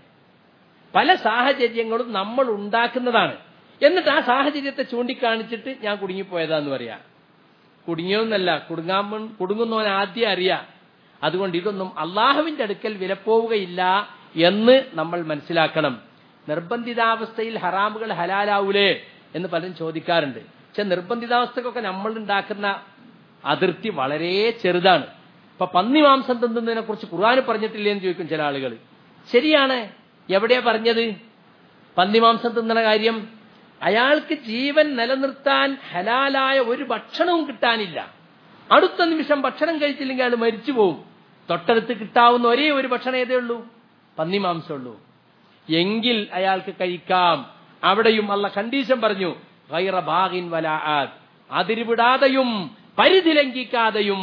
പല സാഹചര്യങ്ങളും നമ്മൾ ഉണ്ടാക്കുന്നതാണ് എന്നിട്ട് ആ സാഹചര്യത്തെ ചൂണ്ടിക്കാണിച്ചിട്ട് ഞാൻ കുടുങ്ങിപ്പോയതാന്ന് പറയാ കുടുങ്ങിയൊന്നല്ല കുടുങ്ങാൻ മുൻ- കുടുങ്ങുന്നവൻ ആദ്യം അറിയാം അതുകൊണ്ട് ഇതൊന്നും അള്ളാഹുവിന്റെ അടുക്കൽ വിലപ്പോവുകയില്ല എന്ന് നമ്മൾ മനസ്സിലാക്കണം നിർബന്ധിതാവസ്ഥയിൽ ഹറാമുകൾ ഹലാലാവൂലേ എന്ന് പലരും ചോദിക്കാറുണ്ട് പക്ഷെ നിർബന്ധിതാവസ്ഥക്കൊക്കെ നമ്മൾ ഉണ്ടാക്കുന്ന അതിർത്തി വളരെ ചെറുതാണ് ഇപ്പൊ പന്നി മാംസം തിന്നുന്നതിനെ കുറിച്ച് ഖുർആാന് പറഞ്ഞിട്ടില്ലേ എന്ന് ചോദിക്കും ചില ആളുകൾ ശരിയാണ് എവിടെയാ പറഞ്ഞത് പന്നി മാംസം തിന്നണ കാര്യം അയാൾക്ക് ജീവൻ നിലനിർത്താൻ ഹലാലായ ഒരു ഭക്ഷണവും കിട്ടാനില്ല അടുത്ത നിമിഷം ഭക്ഷണം കഴിച്ചില്ലെങ്കിൽ അയാൾ മരിച്ചു പോകും തൊട്ടടുത്ത് കിട്ടാവുന്ന ഒരേ ഒരു ഭക്ഷണം ഏതേ ഉള്ളൂ പന്നി മാംസമുള്ളൂ എങ്കിൽ അയാൾക്ക് കഴിക്കാം അവിടെയും അല്ല കണ്ടീഷൻ പറഞ്ഞു ഗൈറ ബാഗിൻ വലാആദ് അതിരുവിടാതെയും പരിധി ലംഘിക്കാതെയും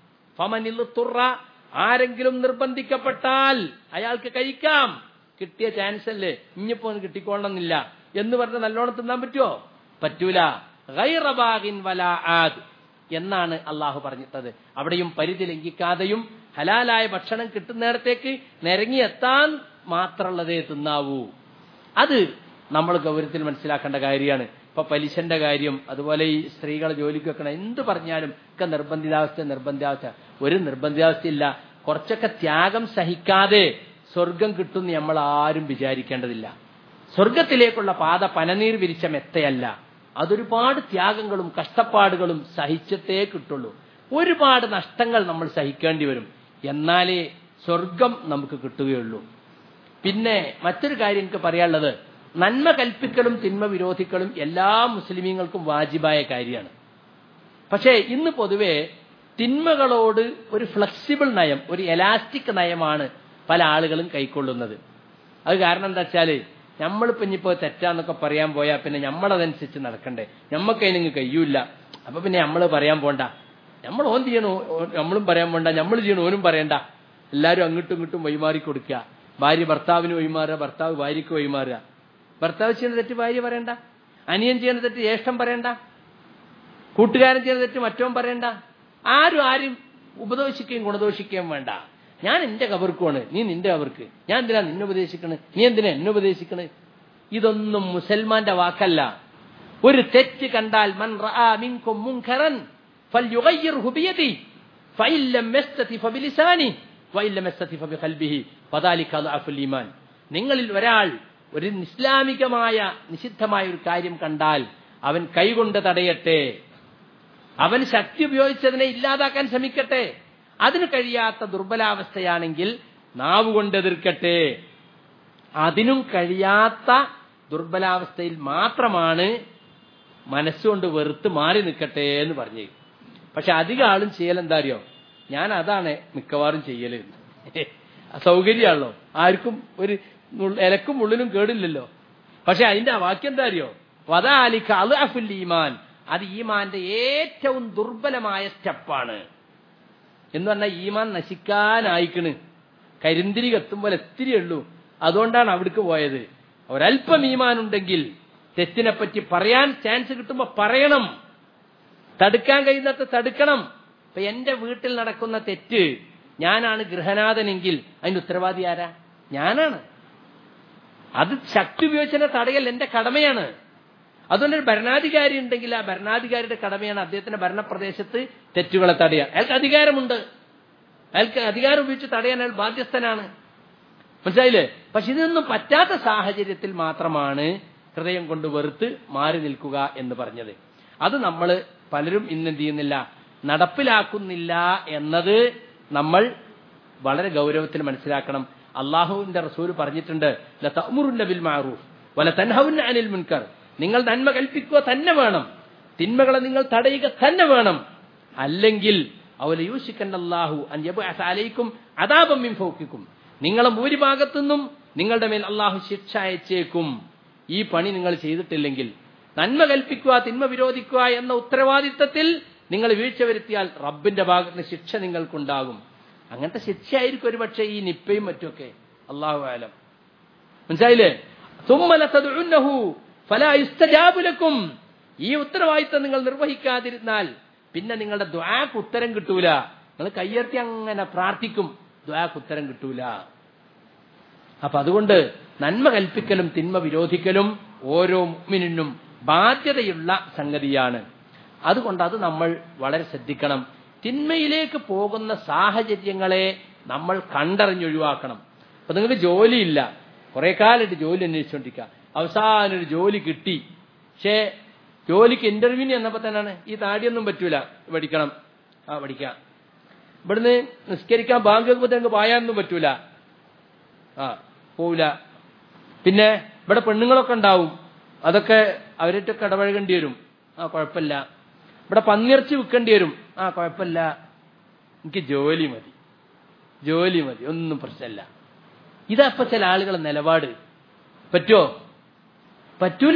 ഫമനിൽ തുറ ആരെങ്കിലും നിർബന്ധിക്കപ്പെട്ടാൽ അയാൾക്ക് കഴിക്കാം കിട്ടിയ ചാൻസ് അല്ലേ ഇനിയിപ്പോ ഒന്ന് കിട്ടിക്കൊള്ളണമെന്നില്ല എന്ന് പറഞ്ഞ് നല്ലോണം തിന്നാൻ പറ്റുമോ പറ്റൂല ഗൈറ ബാഗിൻ വലാആദ് എന്നാണ് അള്ളാഹു പറഞ്ഞിട്ടത് അവിടെയും പരിധി ലംഘിക്കാതെയും ഹലാലായ ഭക്ഷണം കിട്ടുന്നിടത്തേക്ക് നിരങ്ങിയെത്താൻ മാത്രമുള്ളതേ തിന്നാവൂ അത് നമ്മൾ ഗൗരവത്തിൽ മനസ്സിലാക്കേണ്ട കാര്യമാണ് ഇപ്പൊ പലിശന്റെ കാര്യം അതുപോലെ ഈ സ്ത്രീകളെ ജോലിക്ക് വെക്കണം എന്ത് പറഞ്ഞാലും ഒക്കെ നിർബന്ധിതാവസ്ഥ നിർബന്ധാവസ്ഥ ഒരു നിർബന്ധാവസ്ഥയില്ല കുറച്ചൊക്കെ ത്യാഗം സഹിക്കാതെ സ്വർഗം കിട്ടുമെന്ന് നമ്മൾ ആരും വിചാരിക്കേണ്ടതില്ല സ്വർഗത്തിലേക്കുള്ള പാത പനനീർ വിരിച്ച മെത്തയല്ല അതൊരുപാട് ത്യാഗങ്ങളും കഷ്ടപ്പാടുകളും സഹിച്ചിട്ടേ കിട്ടുള്ളൂ ഒരുപാട് നഷ്ടങ്ങൾ നമ്മൾ സഹിക്കേണ്ടി വരും എന്നാലേ സ്വർഗം നമുക്ക് കിട്ടുകയുള്ളൂ പിന്നെ മറ്റൊരു കാര്യം എനിക്ക് പറയാനുള്ളത് നന്മ കൽപ്പിക്കലും തിന്മ വിരോധിക്കലും എല്ലാ മുസ്ലിമീങ്ങൾക്കും വാജിബായ കാര്യമാണ് പക്ഷേ ഇന്ന് പൊതുവെ തിന്മകളോട് ഒരു ഫ്ലെക്സിബിൾ നയം ഒരു എലാസ്റ്റിക് നയമാണ് പല ആളുകളും കൈക്കൊള്ളുന്നത് അത് കാരണം എന്താ വെച്ചാല് നമ്മളിപ്പോ ഇനിയിപ്പോ തെറ്റാന്നൊക്കെ പറയാൻ പോയാൽ പിന്നെ നമ്മളതനുസരിച്ച് നടക്കണ്ടേ നമ്മക്ക് അതിന് കഴിയൂല അപ്പൊ പിന്നെ നമ്മൾ പറയാൻ പോണ്ട നമ്മൾ ഓൻ ചെയ്യണോ നമ്മളും പറയാൻ പോണ്ട നമ്മൾ ചെയ്യണോ ഓനും പറയണ്ട എല്ലാവരും അങ്ങോട്ടും ഇങ്ങോട്ടും വഴിമാറി കൊടുക്കുക ഭാര്യ ഭർത്താവിന് വഴിമാറുക ഭർത്താവ് ഭാര്യയ്ക്ക് വഴിമാറുക ഭർത്താവ് ചെയ്യുന്ന തെറ്റ് ഭാര്യ പറയണ്ട അനിയൻ ചെയ്യുന്ന തെറ്റ് ജ്യേഷ്ഠം പറയണ്ട കൂട്ടുകാരൻ ചെയ്യുന്ന തെറ്റ് മറ്റവൻ പറയണ്ട ആരും ആരും ഉപദേശിക്കുകയും ഗുണദോഷിക്കുകയും വേണ്ട ഞാൻ എന്റെ കബർക്കുമാണ് നീ നിന്റെ കബർക്ക് ഞാൻ എന്തിനാ നിന്നെ ഉപദേശിക്കണ് നീ എന്തിനാ എന്നെ ഉപദേശിക്കണ് ഇതൊന്നും മുസൽമാന്റെ വാക്കല്ല ഒരു തെറ്റ് കണ്ടാൽ മൻ റആ മിൻകും മുൻകറൻ ഫൽയുഗയ്യിർഹു ബിയദി ഫഇൻ ലം യസ്തതി ഫബിലിസാനി വഇൻ ലം യസ്തതി ഫബിഖൽബിഹി ഫദാലിക അദ്അഫുൽ ഈമാൻ നിങ്ങളിൽ ഒരാൾ ഒരു ഇസ്ലാമികമായ നിഷിദ്ധമായ ഒരു കാര്യം കണ്ടാൽ അവൻ കൈകൊണ്ട് തടയട്ടെ അവൻ ശക്തി ഉപയോഗിച്ചതിനെ ഇല്ലാതാക്കാൻ ശ്രമിക്കട്ടെ അതിന് കഴിയാത്ത ദുർബലാവസ്ഥയാണെങ്കിൽ നാവ് കൊണ്ട് എതിർക്കട്ടെ അതിനും കഴിയാത്ത ദുർബലാവസ്ഥയിൽ മാത്രമാണ് മനസ്സുകൊണ്ട് വെറുത്ത് മാറി നിൽക്കട്ടെ എന്ന് പറഞ്ഞു പക്ഷെ അധികം ആളും ചെയ്യൽ എന്താ അറിയോ ഞാൻ അതാണ് മിക്കവാറും ചെയ്യല് സൗകര്യമാണല്ലോ ആർക്കും ഒരു നുൾ- ഇലക്കും ഉള്ളിലും കേടില്ലല്ലോ പക്ഷെ അതിന്റെ ആ വാക്യം എന്താ അറിയോ വദാലിക അൽഅഫുൽ ഈമാൻ അത് ഈമാന്റെ ഏറ്റവും ദുർബലമായ സ്റ്റെപ്പാണ് എന്ന് പറഞ്ഞാൽ ഈമാൻ നശിക്കാനായിക്കണ് കരിന്തിരി കത്തുമ്പോൾ എത്തിരി ഉള്ളൂ അതുകൊണ്ടാണ് അവിടേക്ക് പോയത് ഒരല്പം ഈമാൻ ഉണ്ടെങ്കിൽ തെറ്റിനെപ്പറ്റി പറയാൻ ചാൻസ് കിട്ടുമ്പോ പറയണം തടുക്കാൻ കഴിയുന്നത്ര തടുക്കണം ഇപ്പൊ എന്റെ വീട്ടിൽ നടക്കുന്ന തെറ്റ് ഞാനാണ് ഗൃഹനാഥനെങ്കിൽ അതിന്റെ ഉത്തരവാദി ആരാ ഞാനാണ് അത് ശക്തി ഉപയോഗിച്ചതിനെ തടയൽ എന്റെ കടമയാണ് അതുകൊണ്ട് ഒരു ഭരണാധികാരി ഉണ്ടെങ്കിൽ ആ ഭരണാധികാരിയുടെ കടമയാണ് അദ്ദേഹത്തിന്റെ ഭരണപ്രദേശത്ത് തെറ്റുകളെ തടയാൻ അയാൾക്ക് അധികാരമുണ്ട് അയാൾക്ക് അധികാരം ഉപയോഗിച്ച് തടയാൻ അയാൾ ബാധ്യസ്ഥനാണ് മനസ്സിലായില്ലേ പക്ഷെ ഇതൊന്നും പറ്റാത്ത സാഹചര്യത്തിൽ മാത്രമാണ് ഹൃദയം കൊണ്ട് വെറുത്ത് മാറി നിൽക്കുക എന്ന് പറഞ്ഞത് അത് നമ്മൾ പലരും ഇന്ന് എന്ത് ചെയ്യുന്നില്ല നടപ്പിലാക്കുന്നില്ല എന്നത് നമ്മൾ വളരെ ഗൗരവത്തിൽ മനസ്സിലാക്കണം അള്ളാഹുവിന്റെ റസൂൽ പറഞ്ഞിട്ടുണ്ട് ലതഅ്മുറുന്ന ബിൽ മഅറൂഫ് വല തൻഹവുന്ന അനിൽ മുൻകർ നിങ്ങൾ നന്മ കൽപ്പിക്കുക തന്നെ വേണം തിന്മകളെ നിങ്ങൾ തടയുക തന്നെ വേണം അല്ലെങ്കിൽ അവല യൂഷിക്കന്നല്ലാഹു അൻ യബ്അസ അലൈക്കും അദാബം മിൻ ഫൗക്കിക്കും നിങ്ങളെ ഭൂരിഭാഗത്തു നിന്നും നിങ്ങളുടെ മേൽ അള്ളാഹു ശിക്ഷ അയച്ചേക്കും ഈ പണി നിങ്ങൾ ചെയ്തിട്ടില്ലെങ്കിൽ നന്മ കൽപ്പിക്കുക തിന്മ വിരോധിക്കുക എന്ന ഉത്തരവാദിത്തത്തിൽ നിങ്ങൾ വീഴ്ച വരുത്തിയാൽ റബ്ബിന്റെ ഭാഗത്ത് നിന്ന് ശിക്ഷ നിങ്ങൾക്കുണ്ടാകും അങ്ങനത്തെ ശിക്ഷയായിരിക്കും ഒരു പക്ഷേ ഈ നിപ്പയും മറ്റുമൊക്കെ അള്ളാഹു ആലം മനസ്സിലായില്ലേ തുമ്മല തദ്ഉന്നഹു ഫലാ യുസ്തജാബു ലക്കും ഈ ഉത്തരവാദിത്തം നിങ്ങൾ നിർവഹിക്കാതിരുന്നാൽ പിന്നെ നിങ്ങളുടെ ദ്വാക്ക് ഉത്തരം കിട്ടൂല നിങ്ങൾ കയ്യർത്തി അങ്ങനെ പ്രാർത്ഥിക്കും ദ്വാക്ക് ഉത്തരം കിട്ടൂല അപ്പൊ അതുകൊണ്ട് നന്മ കൽപ്പിക്കലും തിന്മ വിരോധിക്കലും ഓരോ മുഅ്മിനിനും ബാധ്യതയുള്ള സംഗതിയാണ് അതുകൊണ്ട് അത് നമ്മൾ വളരെ ശ്രദ്ധിക്കണം തിന്മയിലേക്ക് പോകുന്ന സാഹചര്യങ്ങളെ നമ്മൾ കണ്ടറിഞ്ഞൊഴിവാക്കണം അപ്പൊ നിങ്ങൾക്ക് ജോലിയില്ല കുറെ കാലമായിട്ട് ജോലി അന്വേഷിച്ചുകൊണ്ടിരിക്കുക അവസാനം ഒരു ജോലി കിട്ടി പക്ഷേ ജോലിക്ക് ഇന്റർവ്യൂവിന് എന്നപ്പോ തന്നെയാണ് ഈ താടിയൊന്നും പറ്റൂല പഠിക്കണം ആ പഠിക്കാം ഇവിടുന്ന് നിസ്കരിക്കാൻ ബാങ്ക് നിങ്ങൾക്ക് പായാനൊന്നും പറ്റൂല ആ പോവില്ല പിന്നെ ഇവിടെ പെണ്ണുങ്ങളൊക്കെ ഉണ്ടാവും അതൊക്കെ അവരായിട്ടൊക്കെ ഇടപഴകേണ്ടി വരും ആ കുഴപ്പമില്ല ഇവിടെ പന്നിയിറച്ചി വിൽക്കേണ്ടി വരും ആ കുഴപ്പമില്ല എനിക്ക് ജോലി മതി ജോലി മതി ഒന്നും പ്രശ്നമില്ല ഇതപ്പൊ ചില ആളുകളെ നിലപാട് പറ്റുമോ പറ്റൂല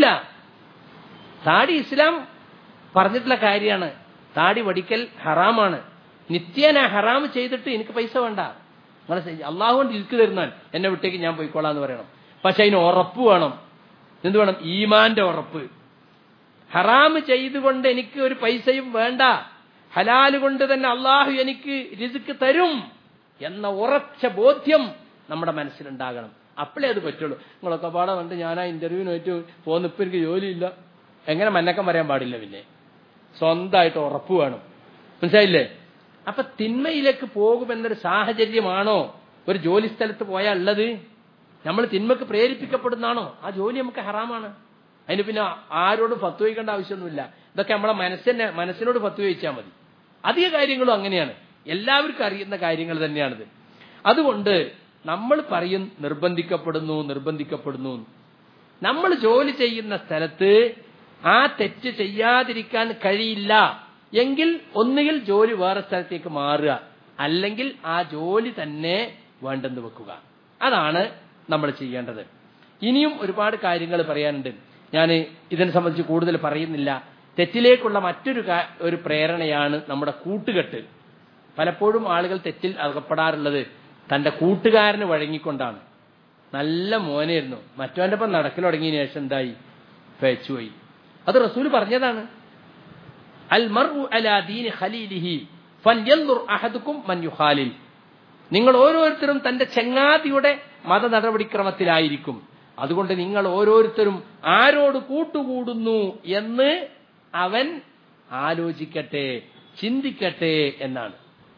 താടി ഇസ്ലാം പറഞ്ഞിട്ടുള്ള കാര്യമാണ് താടി വടിക്കൽ ഹറാമാണ് നിത്യേന ഹറാം ചെയ്തിട്ട് എനിക്ക് പൈസ വേണ്ട നിങ്ങളെ അള്ളാഹു കൊണ്ട് ഇരിക്കു തരുന്നാൽ എന്നെ വിട്ടേക്ക് ഞാൻ പോയിക്കോളാം എന്ന് പറയണം പക്ഷെ അതിന് ഉറപ്പ് വേണം എന്ത് വേണം ഈമാന്റെ ഉറപ്പ് ഹറാമ് ചെയ്തുകൊണ്ട് എനിക്ക് ഒരു പൈസയും വേണ്ട ഹലാല് കൊണ്ട് തന്നെ അള്ളാഹു എനിക്ക് രിസുക്ക് തരും എന്ന ഉറച്ച ബോധ്യം നമ്മുടെ മനസ്സിലുണ്ടാകണം അപ്പോഴേ അത് പറ്റുള്ളൂ നിങ്ങളൊക്കെ പാടെ കണ്ട് ഞാൻ ആ ഇന്റർവ്യൂവിന് പോയിട്ട് പോകുന്ന ഇപ്പൊ എനിക്ക് ജോലിയില്ല എങ്ങനെ മന്നക്കം പറയാൻ പാടില്ല പിന്നെ സ്വന്തമായിട്ട് ഉറപ്പ് വേണം മനസ്സിലായില്ലേ അപ്പൊ തിന്മയിലേക്ക് പോകുമെന്നൊരു സാഹചര്യമാണോ ഒരു ജോലി സ്ഥലത്ത് പോയാൽ ഉള്ളത് നമ്മൾ തിന്മക്ക് പ്രേരിപ്പിക്കപ്പെടുന്നതാണോ ആ ജോലി നമുക്ക് ഹറാമാണ് അതിന് പിന്നെ ആരോടും ഫത്വ വയ്ക്കേണ്ട ആവശ്യമൊന്നുമില്ല ഇതൊക്കെ നമ്മളെ മനസ്സിനെ മനസ്സിനോട് ഫത്വ വഹിച്ചാൽ മതി അധിക കാര്യങ്ങളും അങ്ങനെയാണ് എല്ലാവർക്കും അറിയുന്ന കാര്യങ്ങൾ തന്നെയാണിത് അതുകൊണ്ട് നമ്മൾ പറയും നിർബന്ധിക്കപ്പെടുന്നു നിർബന്ധിക്കപ്പെടുന്നു നമ്മൾ ജോലി ചെയ്യുന്ന സ്ഥലത്ത് ആ തെറ്റ് ചെയ്യാതിരിക്കാൻ കഴിയില്ല എങ്കിൽ ഒന്നുകിൽ ജോലി വേറെ സ്ഥലത്തേക്ക് മാറുക അല്ലെങ്കിൽ ആ ജോലി തന്നെ വേണ്ടെന്ന് വെക്കുക അതാണ് നമ്മൾ ചെയ്യേണ്ടത് ഇനിയും ഒരുപാട് കാര്യങ്ങൾ പറയാനുണ്ട് ഞാൻ ഇതിനെ സംബന്ധിച്ച് കൂടുതൽ പറയുന്നില്ല തെറ്റിലേക്കുള്ള മറ്റൊരു ഒരു പ്രേരണയാണ് നമ്മുടെ കൂട്ടുകെട്ട് പലപ്പോഴും ആളുകൾ തെറ്റിൽ അകപ്പെടാറുള്ളത് തന്റെ കൂട്ടുകാരന് വഴങ്ങിക്കൊണ്ടാണ് നല്ല മോനായിരുന്നു മറ്റവന്റെ ഒപ്പം നടക്കൽ തുടങ്ങിയതിനു ശേഷം എന്തായി പേച്ചുപോയി അത് റസൂൽ പറഞ്ഞതാണ് അൽ മർഉ അലാ ദീനി ഖലീലിഹി ഫൽയൻദുർ അഹദുക്കും മൻ യുഖാലിൽ നിങ്ങൾ ഓരോരുത്തരും തന്റെ ചങ്ങാതിയുടെ മത നടപടിക്രമത്തിലായിരിക്കും അതുകൊണ്ട് നിങ്ങൾ ഓരോരുത്തരും ആരോട് കൂട്ടുകൂടുന്നു എന്ന് അവൻ ആലോചിക്കട്ടെ ചിന്തിക്കട്ടെ എന്നാണ്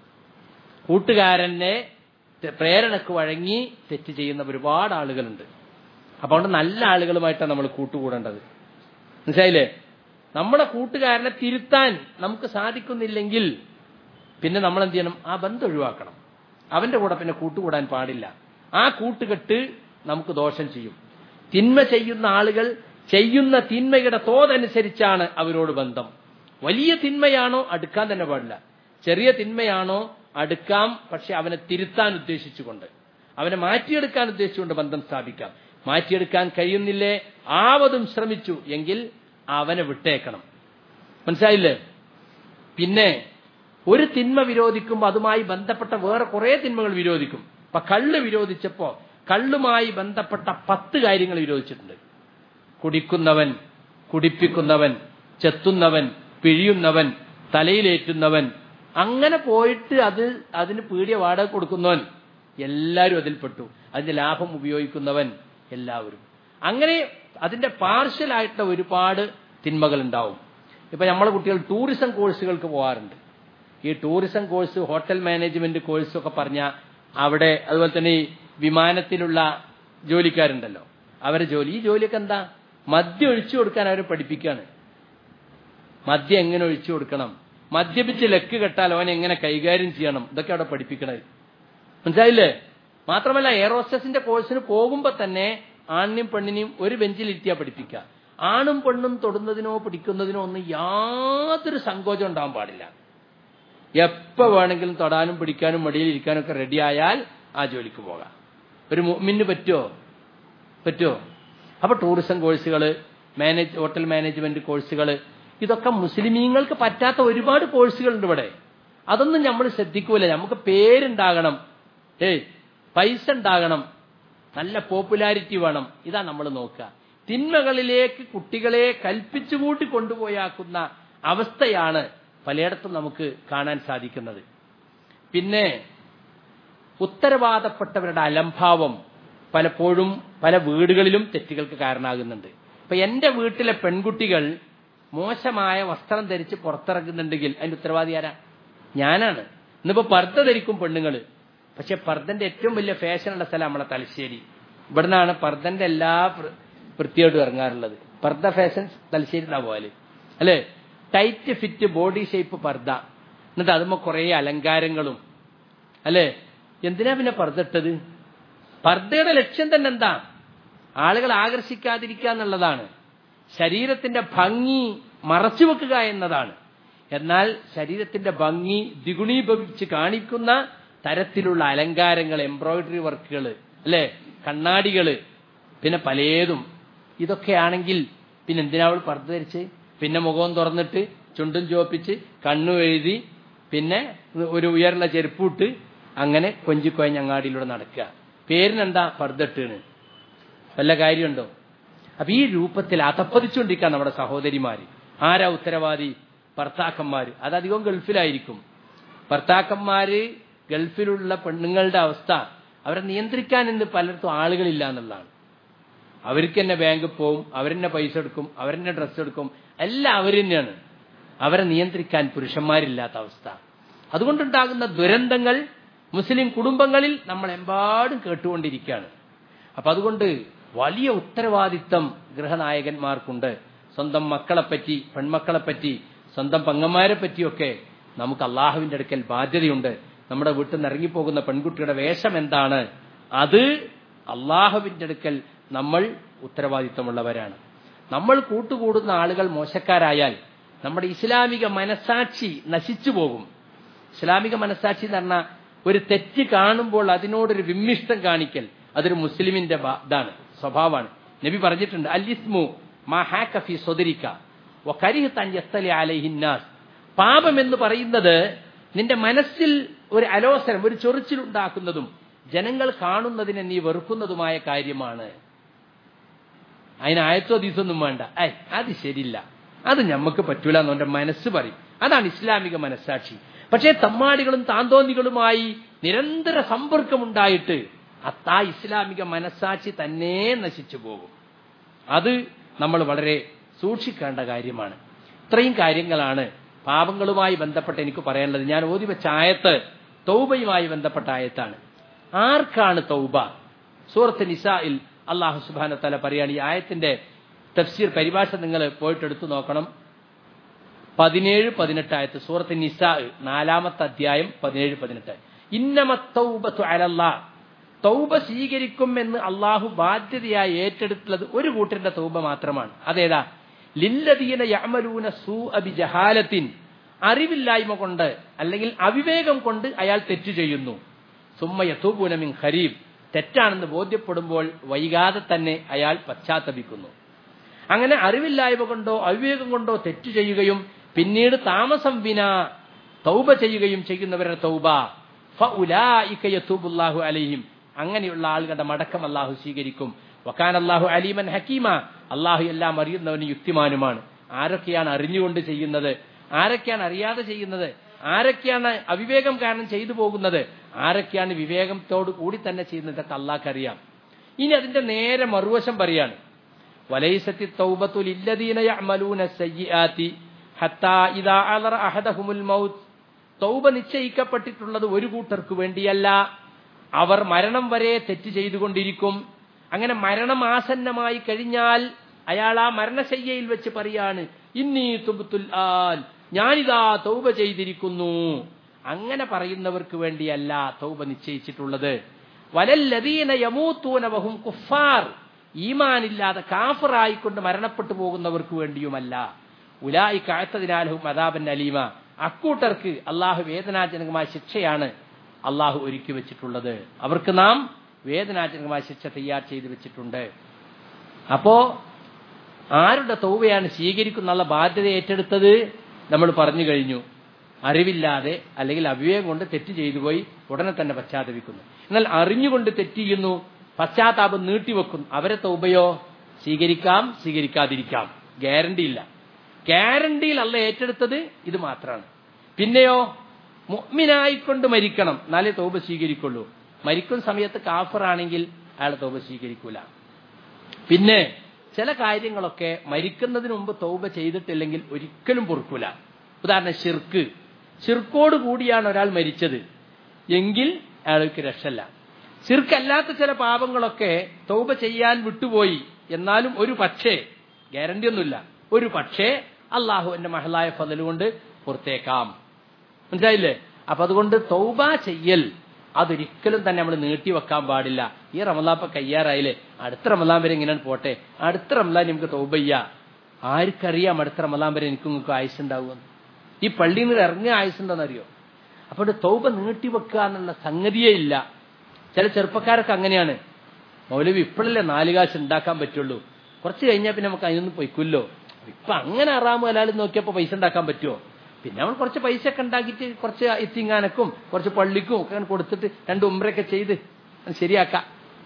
കൂട്ടുകാരനെ പ്രേരണക്ക് വഴങ്ങി തെറ്റ് ചെയ്യുന്ന ഒരുപാട് ആളുകളുണ്ട് അപ്പൊ അതുകൊണ്ട് നല്ല ആളുകളുമായിട്ടാണ് നമ്മൾ കൂട്ടുകൂടേണ്ടത് മനസ്സിലായില്ലേ നമ്മുടെ കൂട്ടുകാരനെ തിരുത്താൻ നമുക്ക് സാധിക്കുന്നില്ലെങ്കിൽ പിന്നെ നമ്മൾ എന്ത് ചെയ്യണം ആ ബന്ധം ഒഴിവാക്കണം അവന്റെ കൂടെ പിന്നെ കൂട്ടുകൂടാൻ പാടില്ല ആ കൂട്ടുകെട്ട് നമുക്ക് ദോഷം ചെയ്യും തിന്മ ചെയ്യുന്ന ആളുകൾ ചെയ്യുന്ന തിന്മയുടെ തോതനുസരിച്ചാണ് അവരോട് ബന്ധം വലിയ തിന്മയാണോ അടുക്കാൻ തന്നെ പാടില്ല ചെറിയ തിന്മയാണോ അടുക്കാം പക്ഷെ അവനെ തിരുത്താൻ ഉദ്ദേശിച്ചുകൊണ്ട് അവനെ മാറ്റിയെടുക്കാൻ ഉദ്ദേശിച്ചുകൊണ്ട് ബന്ധം സ്ഥാപിക്കാം മാറ്റിയെടുക്കാൻ കഴിയുന്നില്ലേ ആവതും ശ്രമിച്ചു എങ്കിൽ അവനെ വിട്ടേക്കണം മനസ്സിലായില്ലേ പിന്നെ ഒരു തിന്മ വിരോധിക്കുമ്പോൾ അതുമായി ബന്ധപ്പെട്ട വേറെ കുറെ തിന്മകൾ വിരോധിക്കും ഇപ്പൊ കള്ള് വിരോധിച്ചപ്പോ കള്ളുമായി ബന്ധപ്പെട്ട പത്ത് കാര്യങ്ങൾ വിരോധിച്ചിട്ടുണ്ട് കുടിക്കുന്നവൻ കുടിപ്പിക്കുന്നവൻ ചെത്തുന്നവൻ പിഴിയുന്നവൻ തലയിലേറ്റുന്നവൻ അങ്ങനെ പോയിട്ട് അത് അതിന് പീടിയ വാടക കൊടുക്കുന്നവൻ എല്ലാവരും അതിൽപ്പെട്ടു അതിന്റെ ലാഭം ഉപയോഗിക്കുന്നവൻ എല്ലാവരും അങ്ങനെ അതിന്റെ പാർഷ്യലായിട്ടുള്ള ഒരുപാട് തിന്മകൾ ഉണ്ടാവും ഇപ്പൊ നമ്മളെ കുട്ടികൾ ടൂറിസം കോഴ്സുകൾക്ക് പോകാറുണ്ട് ഈ tourism course hotel management course ഒക്കെ പറഞ്ഞാൽ അവിടെ അതുപോലെ തന്നെ ഈ വിമാനത്തിലുള്ള ജോലിക്കാരുണ്ടല്ലോ അവരെ ജോലി ഈ ജോലിയൊക്കെ എന്താ മദ്യം ഒഴിച്ചു കൊടുക്കാൻ അവരെ പഠിപ്പിക്കുകയാണ് മദ്യം എങ്ങനെ ഒഴിച്ചു കൊടുക്കണം മദ്യപിച്ച് ലക്ക് കെട്ടാൽ അവൻ എങ്ങനെ കൈകാര്യം ചെയ്യണം ഇതൊക്കെ അവിടെ പഠിപ്പിക്കണത് മനസ്സിലായില്ലേ മാത്രമല്ല എയറോസ്റ്റസിന്റെ കോഴ്സിന് പോകുമ്പോ തന്നെ ആണിനെയും പെണ്ണിനെയും ഒരു ബെഞ്ചിലിരുത്തിയാ പഠിപ്പിക്കുക ആണും പെണ്ണും തൊടുന്നതിനോ പിടിക്കുന്നതിനോ ഒന്നും യാതൊരു സങ്കോചം ഉണ്ടാവാൻ പാടില്ല എപ്പോ വേണമെങ്കിലും തൊടാനും പിടിക്കാനും മടിയിലിരിക്കാനും ഒക്കെ റെഡിയായാൽ ആ ജോലിക്ക് പോകാം ഒരു മുമ്മിന് പറ്റുമോ പറ്റുമോ അപ്പൊ ടൂറിസം കോഴ്സുകൾ മാനേജ് ഹോട്ടൽ മാനേജ്മെന്റ് കോഴ്സുകൾ ഇതൊക്കെ മുസ്ലിമീങ്ങൾക്ക് പറ്റാത്ത ഒരുപാട് കോഴ്സുകളുണ്ട് ഇവിടെ അതൊന്നും നമ്മൾ ശ്രദ്ധിക്കൂല നമുക്ക് പേരുണ്ടാകണം ഏയ് പൈസ ഉണ്ടാകണം നല്ല പോപ്പുലാരിറ്റി വേണം ഇതാ നമ്മൾ നോക്കുക തിന്മകളിലേക്ക് കുട്ടികളെ കൽപ്പിച്ചുകൂട്ടി കൊണ്ടുപോയാക്കുന്ന അവസ്ഥയാണ് പലയിടത്തും നമുക്ക് കാണാൻ സാധിക്കുന്നത് പിന്നെ ഉത്തരവാദപ്പെട്ടവരുടെ അലംഭാവം പലപ്പോഴും പല വീടുകളിലും തെറ്റുകൾക്ക് കാരണമാകുന്നുണ്ട് ഇപ്പൊ എന്റെ വീട്ടിലെ പെൺകുട്ടികൾ മോശമായ വസ്ത്രം ധരിച്ച് പുറത്തിറങ്ങുന്നുണ്ടെങ്കിൽ അതിന്റെ ഉത്തരവാദി ആരാ ഞാനാണ് ഇന്നിപ്പോ പർദ്ദ ധരിക്കും പെണ്ണുങ്ങള് പക്ഷെ പർദ്ദന്റെ ഏറ്റവും വലിയ ഫാഷനുള്ള സ്ഥലം നമ്മളെ തലശ്ശേരി ഇവിടുന്നാണ് പർദ്ദന്റെ എല്ലാ വൃത്തിയോടും ഇറങ്ങാറുള്ളത് പർദ്ദ ഫാഷൻ തലശ്ശേരി പോലെ അല്ലേ ടൈറ്റ് ഫിറ്റ് ബോഡി ഷേപ്പ് പർദ്ദ എന്നിട്ട് അതുമ്പോ കുറെ അലങ്കാരങ്ങളും അല്ലേ എന്തിനാ പിന്നെ പർദ്ദ ഇട്ടത് പർദ്ദയുടെ ലക്ഷ്യം തന്നെ എന്താ ആളുകൾ ആകർഷിക്കാതിരിക്കുക എന്നുള്ളതാണ് ശരീരത്തിന്റെ ഭംഗി മറച്ചു വെക്കുക എന്നതാണ് എന്നാൽ ശരീരത്തിന്റെ ഭംഗി ദ്വിഗുണീഭവിച്ച് കാണിക്കുന്ന തരത്തിലുള്ള അലങ്കാരങ്ങൾ എംബ്രോയിഡറി വർക്കുകൾ അല്ലെ കണ്ണാടികള് പിന്നെ പലേതും ഇതൊക്കെയാണെങ്കിൽ പിന്നെ എന്തിനാ അവൾ പർദ്ദ ധരിച്ച് പിന്നെ മുഖം തുറന്നിട്ട് ചുണ്ടും ചോപ്പിച്ച് കണ്ണു എഴുതി പിന്നെ ഒരു ഉയർന്ന ചെരുപ്പൂട്ട് അങ്ങനെ കൊഞ്ചിക്കൊയഞ്ഞ് അങ്ങാടിയിലൂടെ നടക്കുക പേരിനെന്താ പർദ്ദട്ടാണ് വല്ല കാര്യമുണ്ടോ അപ്പൊ ഈ രൂപത്തിൽ അതപ്പതിച്ചുകൊണ്ടിരിക്കുക നമ്മുടെ സഹോദരിമാര് ആരാ ഉത്തരവാദി ഭർത്താക്കന്മാര് അതധികം ഗൾഫിലായിരിക്കും ഭർത്താക്കന്മാര് ഗൾഫിലുള്ള പെണ്ണുങ്ങളുടെ അവസ്ഥ അവരെ നിയന്ത്രിക്കാൻ ഇന്ന് പലർക്കും ആളുകളില്ല എന്നുള്ളതാണ് അവർക്ക് തന്നെ ബാങ്കിൽ പോവും അവരെന്നെ പൈസ എടുക്കും അവരെന്നെ ഡ്രസ്സ് എടുക്കും എല്ലാം അവർ തന്നെയാണ് അവരെ നിയന്ത്രിക്കാൻ പുരുഷന്മാരില്ലാത്ത അവസ്ഥ അതുകൊണ്ടുണ്ടാകുന്ന ദുരന്തങ്ങൾ മുസ്ലിം കുടുംബങ്ങളിൽ നമ്മൾ എമ്പാടും കേട്ടുകൊണ്ടിരിക്കുകയാണ് അപ്പൊ അതുകൊണ്ട് വലിയ ഉത്തരവാദിത്തം ഗൃഹനായകന്മാർക്കുണ്ട് സ്വന്തം മക്കളെപ്പറ്റി പെൺമക്കളെപ്പറ്റി സ്വന്തം പങ്ങന്മാരെ പറ്റിയൊക്കെ നമുക്ക് അള്ളാഹുവിന്റെ അടുക്കൽ ബാധ്യതയുണ്ട് നമ്മുടെ വീട്ടിൽ നിന്ന് ഇറങ്ങിപ്പോകുന്ന പെൺകുട്ടിയുടെ വേഷം എന്താണ് അത് അള്ളാഹുവിന്റെ അടുക്കൽ നമ്മൾ ഉത്തരവാദിത്തമുള്ളവരാണ് നമ്മൾ കൂട്ടുകൂടുന്ന ആളുകൾ മോശക്കാരായാൽ നമ്മുടെ ഇസ്ലാമിക മനസാക്ഷി നശിച്ചു പോകും ഇസ്ലാമിക മനസാക്ഷി എന്ന് പറഞ്ഞാൽ ഒരു തെറ്റ് കാണുമ്പോൾ അതിനോടൊരു വിമ്മിഷ്ടം കാണിക്കൽ അതൊരു മുസ്ലിമിന്റെ ഇതാണ് സ്വഭാവമാണ് നബി പറഞ്ഞിട്ടുണ്ട് അല്ലിസ്മു മഹാക്കഫി സ്വദരിക്ക അലൈഹിന്നാസ് പാപം എന്ന് പറയുന്നത് നിന്റെ മനസ്സിൽ ഒരു അലോസരം ഒരു ചൊറിച്ചിലുണ്ടാക്കുന്നതും ജനങ്ങൾ കാണുന്നതിനെ നീ വെറുക്കുന്നതുമായ കാര്യമാണ് അതിന് ആയത്തോ ദിവസമൊന്നും വേണ്ട ഐ അത് ശരിയില്ല അത് ഞമ്മക്ക് പറ്റൂല എന്നെ മനസ്സ് പറയും അതാണ് ഇസ്ലാമിക മനസ്സാക്ഷി പക്ഷേ തമ്മാടികളും താന്തോന്നികളുമായി നിരന്തര സമ്പർക്കമുണ്ടായിട്ട് അത്താ ഇസ്ലാമിക മനസ്സാക്ഷി തന്നെ നശിച്ചു പോകും അത് നമ്മൾ വളരെ സൂക്ഷിക്കേണ്ട കാര്യമാണ് ഇത്രയും കാര്യങ്ങളാണ് പാപങ്ങളുമായി ബന്ധപ്പെട്ട് എനിക്ക് പറയാനുള്ളത് ഞാൻ ഓതി വെച്ച ആയത്ത് തൗബയുമായി ബന്ധപ്പെട്ട ആയത്താണ് ആർക്കാണ് തൗബ സൂറത്ത് നിസായിൽ അള്ളാഹു സുബാന തല പറയാണ് ഈ ആയത്തിന്റെ തഫ്സീർ പരിഭാഷ നിങ്ങൾ പോയിട്ട് എടുത്തു നോക്കണം പതിനേഴ് പതിനെട്ടായത്ത് സൂറത്ത് നിസാ നാലാമത്തെ അധ്യായം പതിനേഴ് പതിനെട്ട് ഇന്നമത്തൗബത്തു അലല്ലാ തൗബ സ്വീകരിക്കും എന്ന് അള്ളാഹു ബാധ്യതയായി ഏറ്റെടുത്തുള്ളത് ഒരു കൂട്ടരുടെ തൗബ മാത്രമാണ് അതേതാ ലില്ലദീന യമലൂന സൂ അബി ജഹാലത്തിൻ അറിവില്ലായ്മ കൊണ്ട് അല്ലെങ്കിൽ അവിവേകം കൊണ്ട് അയാൾ തെറ്റു ചെയ്യുന്നു സുമ്മ യഥൂപൂനമിൻ ഖരീബ് തെറ്റാണെന്ന് ബോധ്യപ്പെടുമ്പോൾ വൈകാതെ തന്നെ അയാൾ പശ്ചാത്തപിക്കുന്നു അങ്ങനെ അറിവില്ലായ്മ കൊണ്ടോ അവിവേകം കൊണ്ടോ തെറ്റു ചെയ്യുകയും പിന്നീട് താമസം വിന തൗബ ചെയ്യുകയും ചെയ്യുന്നവരുടെ തൗബ ഫുലാഹു അലൈഹിം അങ്ങനെയുള്ള ആളുകളുടെ മടക്കം അള്ളാഹു സ്വീകരിക്കും വക്കാൻ അള്ളാഹു അലീമൻ ഹക്കീമ അള്ളാഹു എല്ലാം അറിയുന്നവന് യുക്തിമാനുമാണ് ആരൊക്കെയാണ് അറിഞ്ഞുകൊണ്ട് ചെയ്യുന്നത് ആരൊക്കെയാണ് അറിയാതെ ചെയ്യുന്നത് ആരൊക്കെയാണ് അവിവേകം കാരണം ചെയ്തു പോകുന്നത് ആരൊക്കെയാണ് വിവേകത്തോട് കൂടി തന്നെ ചെയ്യുന്നത് ഇതൊക്കെ അള്ളാഹ്ക്കറിയാം ഇനി അതിന്റെ നേരെ മറുവശം പറയാണ് വലൈസത്തി തൗബത്തു ലില്ലദീന യഅമലൂന സയ്യിആതി ഹത്താ ഇദാ അദറ അഹദഹുമുൽ മൗത്ത് തൗബ നിശ്ചയിക്കപ്പെട്ടിട്ടുള്ളത് ഒരു കൂട്ടർക്ക് വേണ്ടിയല്ല അവർ മരണം വരെ തെറ്റ് ചെയ്തുകൊണ്ടിരിക്കും അങ്ങനെ മരണം ആസന്നമായി കഴിഞ്ഞാൽ അയാൾ ആ മരണശയ്യയിൽ വെച്ച് പറയാണ് ഇന്നീ തുബുത്തുൽ ആൽ ഞാനിതാ തൗബ ചെയ്തിരിക്കുന്നു അങ്ങനെ പറയുന്നവർക്ക് വേണ്ടിയല്ല തൗബ നിശ്ചയിച്ചിട്ടുള്ളത് വലല്ലദീന യമൂത്തൂന വഹും കുഫാർ ഈമാനില്ലാതെ കാഫറായിക്കൊണ്ട് മരണപ്പെട്ടു പോകുന്നവർക്ക് വേണ്ടിയുമല്ല ഉലായി കാഴ്ത്തതിനാലും അതാബൻ അലീമ അക്കൂട്ടർക്ക് അള്ളാഹു വേദനാജനകമായ ശിക്ഷയാണ് അള്ളാഹു ഒരുക്കി വെച്ചിട്ടുള്ളത് അവർക്ക് നാം വേദനാജനകമായ ശിക്ഷ തയ്യാർ ചെയ്തു വെച്ചിട്ടുണ്ട് അപ്പോ ആരുടെ തൗവയാണ് സ്വീകരിക്കുന്നുള്ള ബാധ്യത ഏറ്റെടുത്തത് നമ്മൾ പറഞ്ഞു കഴിഞ്ഞു അറിവില്ലാതെ അല്ലെങ്കിൽ അവിവേകം കൊണ്ട് തെറ്റ് ചെയ്തു പോയി ഉടനെ തന്നെ പശ്ചാത്തപിക്കുന്നു എന്നാൽ അറിഞ്ഞുകൊണ്ട് തെറ്റ് ചെയ്യുന്നു പശ്ചാത്താപം നീട്ടിവെക്കുന്നു അവരെ തൗബയോ സ്വീകരിക്കാം സ്വീകരിക്കാതിരിക്കാം ഗ്യാരണ്ടി ഇല്ല ഗ്യാരണ്ടിയിൽ അല്ല ഏറ്റെടുത്തത് ഇത് മാത്രമാണ് പിന്നെയോ മുഅ്മിനായിക്കൊണ്ട് മരിക്കണം എന്നാലേ തൗബ സ്വീകരിക്കുള്ളൂ മരിക്കുന്ന സമയത്ത് കാഫറാണെങ്കിൽ അയാൾ തൗബ സ്വീകരിക്കൂല പിന്നെ ചില കാര്യങ്ങളൊക്കെ മരിക്കുന്നതിന് മുമ്പ് തൗബ ചെയ്തിട്ടില്ലെങ്കിൽ ഒരിക്കലും പൊറുക്കൂല ഉദാഹരണം ഷിർക്ക് ഷിർക്കോട് കൂടിയാണ് ഒരാൾ മരിച്ചത് എങ്കിൽ അയാൾക്ക് രക്ഷല്ല ഷിർക്കല്ലാത്ത ചില പാപങ്ങളൊക്കെ തൗബ ചെയ്യാൻ വിട്ടുപോയി എന്നാലും ഒരു പക്ഷേ ഗ്യാരണ്ടി ഒന്നുമില്ല ഒരു പക്ഷേ അള്ളാഹു എന്റെ മഹലായ ഫതൽ കൊണ്ട് പുറത്തേക്കാം മനസ്സിലായില്ലേ അപ്പൊ അതുകൊണ്ട് തൗബ ചെയ്യൽ അതൊരിക്കലും തന്നെ നമ്മൾ നീട്ടിവെക്കാൻ പാടില്ല ഈ റമലാപ്പ കയ്യാറായില്ലേ അടുത്ത റമലാൻ വരെ ഇങ്ങനെ പോട്ടെ അടുത്ത റമലാൻ നമുക്ക് തൗബ ചെയ്യാം ആർക്കറിയാം അടുത്ത റമലാൻ വരെ എനിക്ക് നിങ്ങൾക്ക് ആയുസ് ഉണ്ടാവുമെന്ന് ഈ പള്ളിയിൽ നിന്ന് ഇറങ്ങിയ ആയുസുണ്ടെന്നറിയോ അപ്പോൾ തൗബ നീട്ടിവെക്കുക എന്നുള്ള സംഗതിയേ ഇല്ല ചില ചെറുപ്പക്കാരൊക്കെ അങ്ങനെയാണ് മൗലവി ഇപ്പോഴല്ലേ നാല് കാശ് ഉണ്ടാക്കാൻ പറ്റുള്ളൂ കുറച്ച് കഴിഞ്ഞാൽ പിന്നെ നമുക്ക് അതിനൊന്നും പൊയ്ക്കുമല്ലോ ഇപ്പൊ അങ്ങനെ അറാമു ഹലാലും നോക്കിയപ്പോ പൈസ ഉണ്ടാക്കാൻ പറ്റുമോ പിന്നെ നമ്മൾ കുറച്ച് പൈസ ഒക്കെ ഉണ്ടാക്കിയിട്ട് കുറച്ച് എത്തിങ്ങാനക്കും കുറച്ച് പള്ളിക്കും ഒക്കെ കൊടുത്തിട്ട് രണ്ട് ഉമ്രയൊക്കെ ചെയ്ത് അത് ശരിയാക്കാം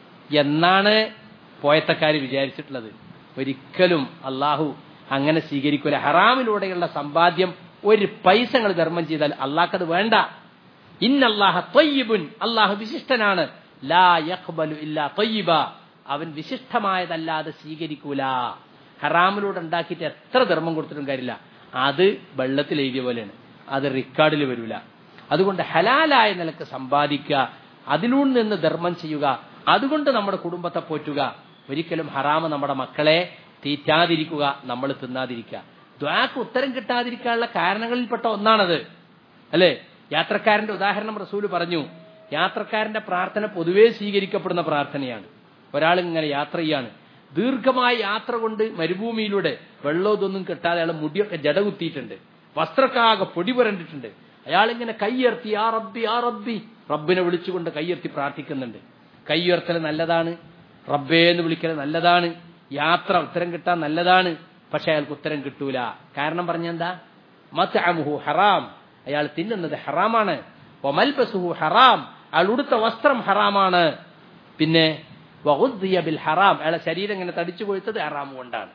എന്നാണ് പോയത്തക്കാർ വിചാരിച്ചിട്ടുള്ളത് ഒരിക്കലും അള്ളാഹു അങ്ങനെ സ്വീകരിക്കൂല ഹറാമിലൂടെയുള്ള സമ്പാദ്യം ഒരു പൈസ നിങ്ങൾ ധർമ്മം ചെയ്താൽ അള്ളാഹ്ക്കത് വേണ്ട ഇന്നല്ലാഹ തൊയ്യിബുൻ അള്ളാഹു വിശിഷ്ടനാണ് ലാ യഖ്ബലു ഇല്ലാ തൊയ്യിബ അവൻ വിശിഷ്ടമായതല്ലാതെ സ്വീകരിക്കൂല ഹറാമിലൂടെ ഉണ്ടാക്കിയിട്ട് എത്ര ധർമ്മം കൊടുത്തിട്ടും കാര്യമില്ല അത് വെള്ളത്തിൽ എഴുതിയ പോലെയാണ് അത് റെക്കോർഡിൽ വരില്ല അതുകൊണ്ട് ഹലാലായ നിലക്ക് സമ്പാദിക്കുക അതിലൂടെ നിന്ന് ധർമ്മം ചെയ്യുക അതുകൊണ്ട് നമ്മുടെ കുടുംബത്തെ പോറ്റുക ഒരിക്കലും ഹറാമ് നമ്മുടെ മക്കളെ തീറ്റാതിരിക്കുക നമ്മൾ തിന്നാതിരിക്കുക ദ്വാക്ക് ഉത്തരം കിട്ടാതിരിക്കാനുള്ള കാരണങ്ങളിൽപ്പെട്ട ഒന്നാണത് അല്ലേ യാത്രക്കാരന്റെ ഉദാഹരണം റസൂല് പറഞ്ഞു യാത്രക്കാരന്റെ പ്രാർത്ഥന പൊതുവേ സ്വീകരിക്കപ്പെടുന്ന പ്രാർത്ഥനയാണ് ഒരാൾ ഇങ്ങനെ യാത്ര ചെയ്യാണ് ദീർഘമായ യാത്ര കൊണ്ട് മരുഭൂമിയിലൂടെ വെള്ളവും ഇതൊന്നും കിട്ടാതെ അയാൾ മുടിയൊക്കെ ജട കുത്തിയിട്ടുണ്ട് വസ്ത്രക്കാകെ പൊടി പുരണ്ടിട്ടുണ്ട് അയാൾ ഇങ്ങനെ കൈയർത്തി ആ റബ്ബി ആ റബ്ബി റബ്ബിനെ വിളിച്ചുകൊണ്ട് കൈയർത്തി പ്രാർത്ഥിക്കുന്നുണ്ട് കൈയുയർത്തൽ നല്ലതാണ് റബ്ബേ എന്ന് വിളിക്കൽ നല്ലതാണ് യാത്ര ഉത്തരം കിട്ടാൻ നല്ലതാണ് പക്ഷെ അയാൾക്ക് ഉത്തരം കിട്ടൂല കാരണം പറഞ്ഞെന്താ മത്അമുഹു ഹറാം അയാൾ തിന്നുന്നത് ഹറാമാണ് ഒമൽബസുഹു ഹറാം അയാൾ ഉടുത്ത വസ്ത്രം ഹറാമാണ് പിന്നെ വഹുദ്ദിയ ബിൽ ഹറാം അയാളെ ശരീരം ഇങ്ങനെ തടിച്ചു കൊഴുത്തത് ഹറാം കൊണ്ടാണ്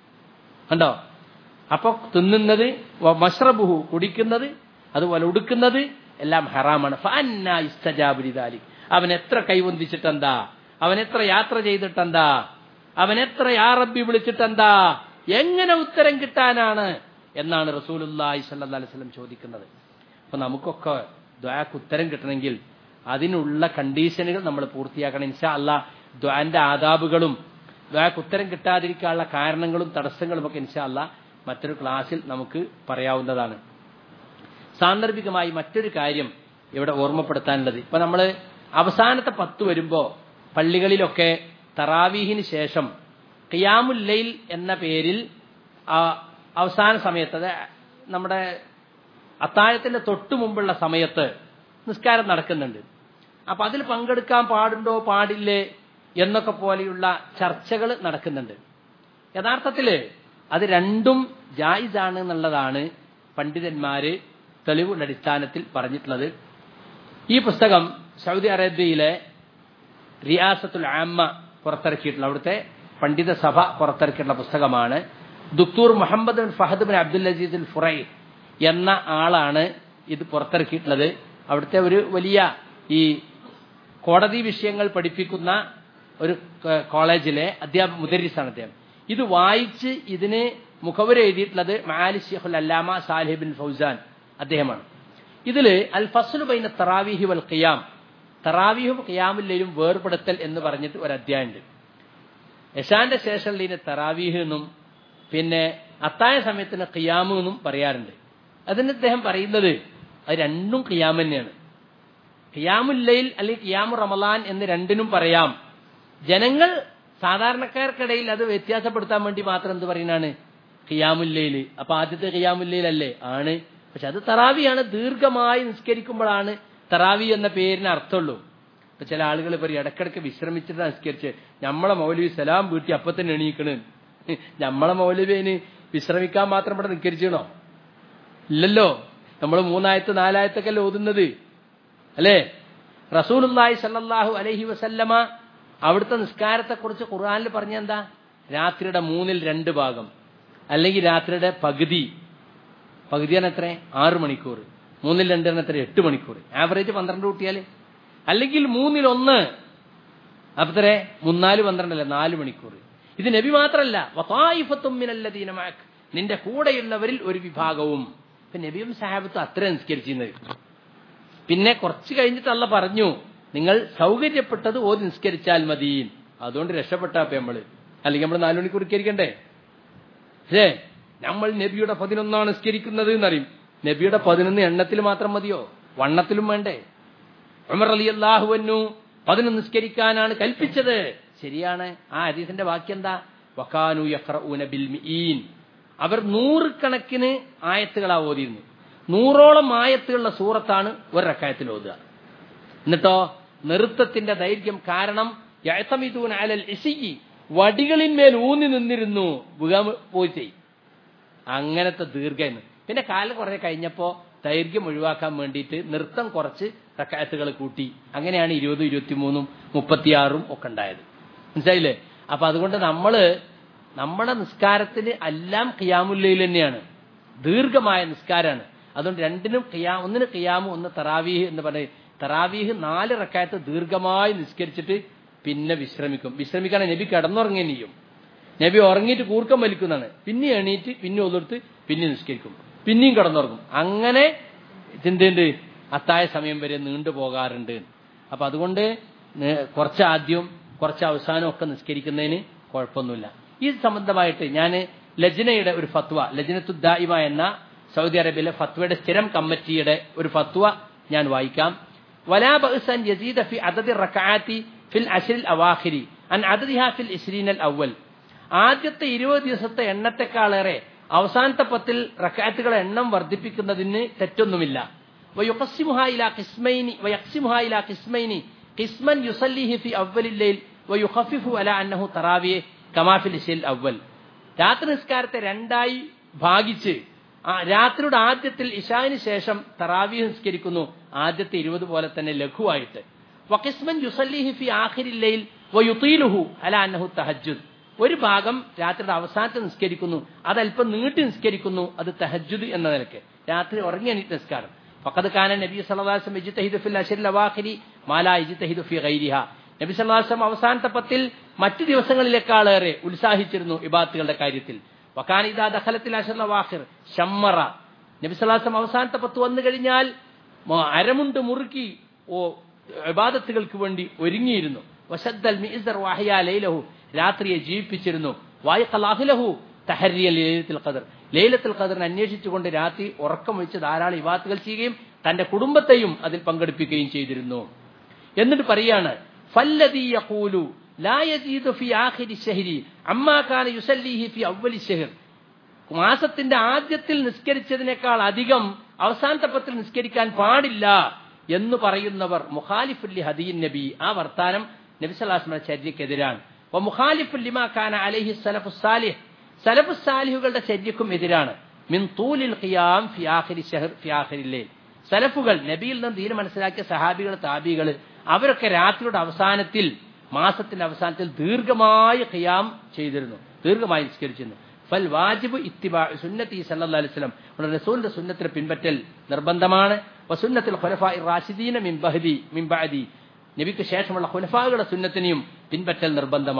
കണ്ടോ അപ്പൊ തിന്നുന്നത് മഷ്റബുഹു കുടിക്കുന്നത് അതുപോലെ ഉടുക്കുന്നത് എല്ലാം ഹറാമാണ് ഫഅന്നാ ഇസ്തജാബു ലിദാലിക് അവൻ എത്ര കൈവന്തിച്ചിട്ടെന്താ അവൻ എത്ര യാത്ര ചെയ്തിട്ടെന്താ അവൻ എത്ര യാ റബ്ബി വിളിച്ചിട്ടെന്താ എങ്ങനെ ഉത്തരം കിട്ടാനാണ് എന്നാണ് റസൂലുല്ലാഹി സല്ലല്ലാഹു അലൈഹി വസല്ലം ചോദിക്കുന്നത് അപ്പൊ നമുക്കൊക്കെ ദ്വാക്ക് ഉത്തരം കിട്ടണമെങ്കിൽ അതിനുള്ള കണ്ടീഷനുകൾ നമ്മൾ പൂർത്തിയാക്കണം ഇൻഷാ അല്ലാ ദ്വാന്റെ ആദാബുകളും ദ്വാക്ക് ഉത്തരം കിട്ടാതിരിക്കാനുള്ള കാരണങ്ങളും തടസ്സങ്ങളും ഒക്കെ ഇൻഷാ അല്ലാ മറ്റൊരു ക്ലാസ്സിൽ നമുക്ക് പറയാവുന്നതാണ് സാന്ദർഭികമായി മറ്റൊരു കാര്യം ഇവിടെ ഓർമ്മപ്പെടുത്താനുള്ളത് ഇപ്പൊ നമ്മൾ അവസാനത്തെ പത്ത് വരുമ്പോ പള്ളികളിലൊക്കെ തറാവീഹിന് ശേഷം ഖിയാമുൽ ലൈൽ എന്ന പേരിൽ ആ അവസാന സമയത്ത് അത് നമ്മുടെ അത്താഴത്തിന്റെ തൊട്ടു മുമ്പുള്ള സമയത്ത് നിസ്കാരം നടക്കുന്നുണ്ട് അപ്പൊ അതിൽ പങ്കെടുക്കാൻ പാടുണ്ടോ പാടില്ലേ എന്നൊക്കെ പോലെയുള്ള ചർച്ചകൾ നടക്കുന്നുണ്ട് യഥാർത്ഥത്തില് അത് രണ്ടും ജായിസാണ് എന്നുള്ളതാണ് പണ്ഡിതന്മാര് തെളിവുകളുടെ അടിസ്ഥാനത്തിൽ പറഞ്ഞിട്ടുള്ളത് ഈ പുസ്തകം സൗദി അറേബ്യയിലെ റിയാസത്തുൽ ആമ്മ പുറത്തിറക്കിയിട്ടുള്ള അവിടുത്തെ പണ്ഡിത സഭ പുറത്തിറക്കിയിട്ടുള്ള പുസ്തകമാണ് ദുക്തൂർ Muhammad bin Fahad bin Abdul Aseed al Furai എന്ന ആളാണ് ഇത് പുറത്തിറക്കിയിട്ടുള്ളത് അവിടുത്തെ ഒരു വലിയ ഈ കോടതി വിഷയങ്ങൾ പഠിപ്പിക്കുന്ന ഒരു കോളേജിലെ അധ്യാപക മുദരീസാണ് അദ്ദേഹം ഇത് വായിച്ച് ഇതിന് മുഖവര എഴുതിയിട്ടുള്ളത് മാലി ഷെയ്ഖുൽ അല്ലാമ സാലിഹിബിൻ ഫൗസാൻ അദ്ദേഹമാണ് ഇതില് അൽ ഫസ്ലു ബൈന തറാവീഹി വൽ ഖിയാം തറാവീഹും ഖിയാമുല്ലയിലും വേർപെടുത്തൽ എന്ന് പറഞ്ഞിട്ട് ഒരു അധ്യായമുണ്ട് യശാന്റെ ശേഷമുള്ള തറാവീഹ് എന്നും പിന്നെ അത്തായ സമയത്തിന് ഖിയാമു എന്നും പറയാറുണ്ട് അതിന് അദ്ദേഹം പറയുന്നത് അത് രണ്ടും ഖിയാം തന്നെയാണ് ഖിയാമുല്ലയിൽ അല്ലെങ്കിൽ ഖിയാമു റമലാൻ എന്ന് രണ്ടിനും പറയാം ജനങ്ങൾ സാധാരണക്കാർക്കിടയിൽ അത് വ്യത്യാസപ്പെടുത്താൻ വേണ്ടി മാത്രം എന്ത് പറയുന്നതാണ് ഖിയാമുല്ലയിൽ അപ്പൊ ആദ്യത്തെ ഖിയാമുല്ലയിലല്ലേ ആണ് പക്ഷെ അത് തറാവിയാണ് ദീർഘമായി നിസ്കരിക്കുമ്പോഴാണ് തറാവി എന്ന പേരിന് അർത്ഥമുള്ളൂ ഇപ്പൊ ചില ആളുകൾ പറയും ഇടക്കിടക്ക് വിശ്രമിച്ചിട്ട് നിസ്കരിച്ച് നമ്മളെ മൗലവി സലാം വീട്ടി അപ്പൊ തന്നെ എണീക്കണ് നമ്മളെ മൗലവിന് വിശ്രമിക്കാൻ മാത്രം ഇവിടെ നിസ്കരിച്ചണോ ഇല്ലല്ലോ നമ്മൾ മൂന്നായത്ത് നാലായത്തൊക്കെ അല്ലേ ഓതുന്നത് അല്ലേ റസൂലുല്ലാഹി സല്ലല്ലാഹു അലൈഹി വസല്ലമ അവിടുത്തെ നിസ്കാരത്തെക്കുറിച്ച് ഖുർആനിൽ പറഞ്ഞെന്താ രാത്രിയുടെ മൂന്നിൽ രണ്ട് ഭാഗം അല്ലെങ്കിൽ രാത്രിയുടെ പകുതി പകുതിയാണ് എത്ര ആറ് മണിക്കൂർ മൂന്നിൽ രണ്ടെണ്ണം എത്ര എട്ട് മണിക്കൂർ ആവറേജ് പന്ത്രണ്ട് കൂട്ടിയാൽ അല്ലെങ്കിൽ മൂന്നിൽ ഒന്ന് അപ്പത്തരെ മൂന്നാല് പന്ത്രണ്ടല്ല നാല് മണിക്കൂർ ഇത് നബി മാത്രല്ല വഫായിഫത്തുമ്മിനല്ലദീനമാക് നിന്റെ കൂടെയുള്ളവരിൽ ഒരു വിഭാഗവും ഇപ്പൊ നബിയും സാഹാബത്തും അത്ര നിസ്കരിച്ചിരുന്നത് പിന്നെ കുറച്ച് കഴിഞ്ഞിട്ട് അല്ല പറഞ്ഞു നിങ്ങൾ സൗകര്യപ്പെട്ടത് ഓതി നിസ്കരിച്ചാൽ മതി അതുകൊണ്ട് രക്ഷപ്പെട്ടാപ്പ നമ്മള് അല്ലെങ്കിൽ നമ്മൾ നാലു മണിക്കൂർ നിസ്കരിക്കണ്ടേ ഏ നമ്മൾ നബിയുടെ പതിനൊന്നാണ് നിസ്കരിക്കുന്നത് എന്നറിയും നബിയുടെ പതിനൊന്ന് എണ്ണത്തിൽ മാത്രം മതിയോ വണ്ണത്തിലും വേണ്ടേ ഉമർ അലി അള്ളാഹുവന്നു പതിനൊന്ന് നിസ്കരിക്കാനാണ് കൽപ്പിച്ചത് ശരിയാണ് ആ ഹദീസിന്റെ വാക്യം എന്താ വക്കാനു യഖ്റഊന ബിൽ മിഈൻ അവർ നൂറുകണക്കിന് ആയത്തുകളാ ഓതിയിരുന്നു നൂറോളം ആയത്തുകളുള്ള സൂറത്താണ് ഒരു റക്കായത്തിൽ ഓതുക എന്നിട്ടോ നൃത്തത്തിന്റെ ദൈർഘ്യം കാരണം യഅ്തമിദൂന അലൽ ഇസിയി വടികളിന്മേൽ ഊന്നി നിന്നിരുന്നു വീഴാൻ പോയി ചെയ്യും അങ്ങനത്തെ ദീർഘം പിന്നെ കാലം കുറെ കഴിഞ്ഞപ്പോ ദൈർഘ്യം ഒഴിവാക്കാൻ വേണ്ടിയിട്ട് നൃത്തം കുറച്ച് റക്കായത്തുകൾ കൂട്ടി അങ്ങനെയാണ് ഇരുപതും ഇരുപത്തിമൂന്നും മുപ്പത്തിയാറും ഒക്കെ ഉണ്ടായത് മനസ്സിലായില്ലേ അപ്പൊ അതുകൊണ്ട് നമ്മള് നമ്മുടെ നിസ്കാരത്തിന് എല്ലാം ഖിയാമുല്ലയിൽ തന്നെയാണ് ദീർഘമായ നിസ്കാരമാണ് അതുകൊണ്ട് രണ്ടിനും ഖിയാ ഒന്നിന് ഖിയാമു ഒന്ന് തറാവീഹ് എന്ന് പറഞ്ഞ തറാവീഹ് നാല് റക്കായത്ത് ദീർഘമായി നിസ്കരിച്ചിട്ട് പിന്നെ വിശ്രമിക്കും വിശ്രമിക്കാൻ നബി കിടന്നുറങ്ങുകയും ചെയ്യും നബി ഉറങ്ങിയിട്ട് കൂർക്കം വലിക്കുന്നതാണ് പിന്നെ എണീറ്റ് പിന്നെ ഒന്നെടുത്ത് പിന്നെ നിസ്കരിക്കും പിന്നെയും കിടന്നുറങ്ങും അങ്ങനെ ചിന്തയുണ്ട് അത്തായ സമയം വരെ നീണ്ടു പോകാറുണ്ട് അപ്പൊ അതുകൊണ്ട് കുറച്ച് ആദ്യം കുറച്ച് അവസാനം ഒക്കെ നിസ്കരിക്കുന്നതിന് കുഴപ്പമൊന്നുമില്ല ഈ സംബന്ധമായിട്ട് ഞാൻ ലജ്നയുടെ ഒരു ഫത്വ ലജ്നത്തു ദായിമ എന്ന സൗദി അറേബ്യയിലെ ഫത്വയുടെ സ്ഥിരം കമ്മിറ്റിയുടെ ഒരു ഫത്വ ഞാൻ വായിക്കാം വലാ ബഅ്സൻ യസീദ ഫി അദദി റകഅത്തി ഫിൽ അശ്രിൽ അവാഖിരി അൻ അദദിഹാ ഫിൽ ഇസ്രീനൽ അവൽ ആദ്യത്തെ ഇരുപത് ദിവസത്തെ എണ്ണത്തെക്കാളേറെ അവസാനത്തെ പത്തിൽ റക്കാത്തുകളെ എണ്ണം വർദ്ധിപ്പിക്കുന്നതിന് തെറ്റൊന്നുമില്ല ويقسمها إلى قسمين ويقسمها إلى قسمين قسما يصليه في أول الليل ويخفف على أنه تراويه كما في الإشل الأول രാത്രി നിസ്കാരത്തെ രണ്ടായി ഭാഗിച്ച് ആ രാത്രിയുടെ ആദ്യത്തിൽ ഇഷാവിന് ശേഷം തറാവി നിസ്കരിക്കുന്നു ആദ്യത്തെ ഇരുപത് പോലെ തന്നെ ലഘുവായിട്ട് വക്കിസ്മൻ യുസല്ലിഹി ഫി ആഖിരില്ലയിൽ വയുത്തീലുഹു അല അന്നഹു തഹജ്ജുദ് ഒരു ഭാഗം രാത്രിയുടെ അവസാനത്തെ നിസ്കരിക്കുന്നു അതല്പം നീട്ടി നിസ്കരിക്കുന്നു അത് തഹജ്ജുദ് എന്ന നിലയ്ക്ക് രാത്രി ഉറങ്ങി എണീറ്റ് നിസ്കാരം ഫഖദ് കാന നബി സല്ലല്ലാഹു അലൈഹി വസല്ലം ഇജ്തഹിദു ഫിൽ അശ്റിൽ അവാഖിരി മാ ലാ ഇജ്തഹിദു ഫി ഗൈരിഹ നബി സല്ലല്ലാഹു അലൈഹി വസല്ലം അവസാനത്തെ പത്തിൽ മറ്റു ദിവസങ്ങളിലേക്കാളേറെ ഉത്സാഹിച്ചിരുന്നു ഇബാത്തുകളുടെ കാര്യത്തിൽ വക്കാന ഇദാ ദഖലത്തിൽ അശ്റിൽ അവാഖിർ ഷമ്മറ നബി സല്ലല്ലാഹു അലൈഹി വസല്ലം അവസാനത്തെ പത്ത് വന്നു കഴിഞ്ഞാൽ അരമുണ്ട് മുറുക്കി ഓ ഇബാദത്തുകൾക്ക് വേണ്ടി ഒരുങ്ങിയിരുന്നു വശദ്ദൽ മിഇസർ വഹയ ലൈലഹു രാത്രിയെ ജീവിപ്പിച്ചിരുന്നു വായഖലാഹുലഹു തഹരിയ ലൈലത്തുൽ ഖദർ ലൈലത്തുൽ ഖദറിനെ അന്വേഷിച്ചുകൊണ്ട് രാത്രി ഉറക്കം വെച്ച് ധാരാളം ഇവാത്തുകൾ ചെയ്യുകയും തന്റെ കുടുംബത്തെയും അതിൽ പങ്കെടുപ്പിക്കുകയും ചെയ്തിരുന്നു എന്നിട്ട് പറയാണ് ഫല്ലദീ യഖൂലു ലാ യസീദു ഫി ആഖിരി ശഹരി അമ്മാ കാന യുസല്ലിഹി ഫി അവ്വലി ശഹർ മാസത്തിന്റെ ആദ്യത്തിൽ നിസ്കരിച്ചതിനേക്കാൾ അധികം അവസാനത്തെ പത്തിൽ നിസ്കരിക്കാൻ പാടില്ല എന്ന് പറയുന്നവർ മുഖാലിഫുല്ലി ഹദീൻ നബി ആ വർത്താനം നബി സല്ലാസ്മയുടെ ചര്യക്കെതിരാണ് മുഖാലിഫുല്ലിമാ ഖാന അലഹി സലഫു സാലിഹ് സലഫു സാലിഹുകളുടെ ചര്യക്കും എതിരാണ് മിൻ തൂലിൽ ഖിയാം ഫി ആഖിരി ഷഹർ ഫി ആഖിരില്ലേ സലഫുകൾ നബിയിൽ നിന്ന് ദീന മനസ്സിലാക്കിയ സഹാബികൾ താബികൾ അവരൊക്കെ രാത്രിയുടെ അവസാനത്തിൽ മാസത്തിന്റെ അവസാനത്തിൽ ദീർഘമായ ഖിയാം ചെയ്തിരുന്നു ദീർഘമായി നിസ്കരിച്ചിരുന്നു ഫൽ വാജിബ് ഇത്തിബാ സുന്നത്തി സല്ലല്ലാഹു അലൈഹി വസല്ലം റസൂലിന്റെ സുന്നത്തിനെ പിൻപറ്റൽ നിർബന്ധമാണ് വസുന്നത്തിൽ ഖുലഫാഇ റാഷിദീന മിൻ ബഹദി മിൻ ബഅദി നബിക്ക് ശേഷമുള്ള ഖുലഫാകളുടെ സുന്നത്തിനെയും പിൻപറ്റൽ നിർബന്ധമാണ്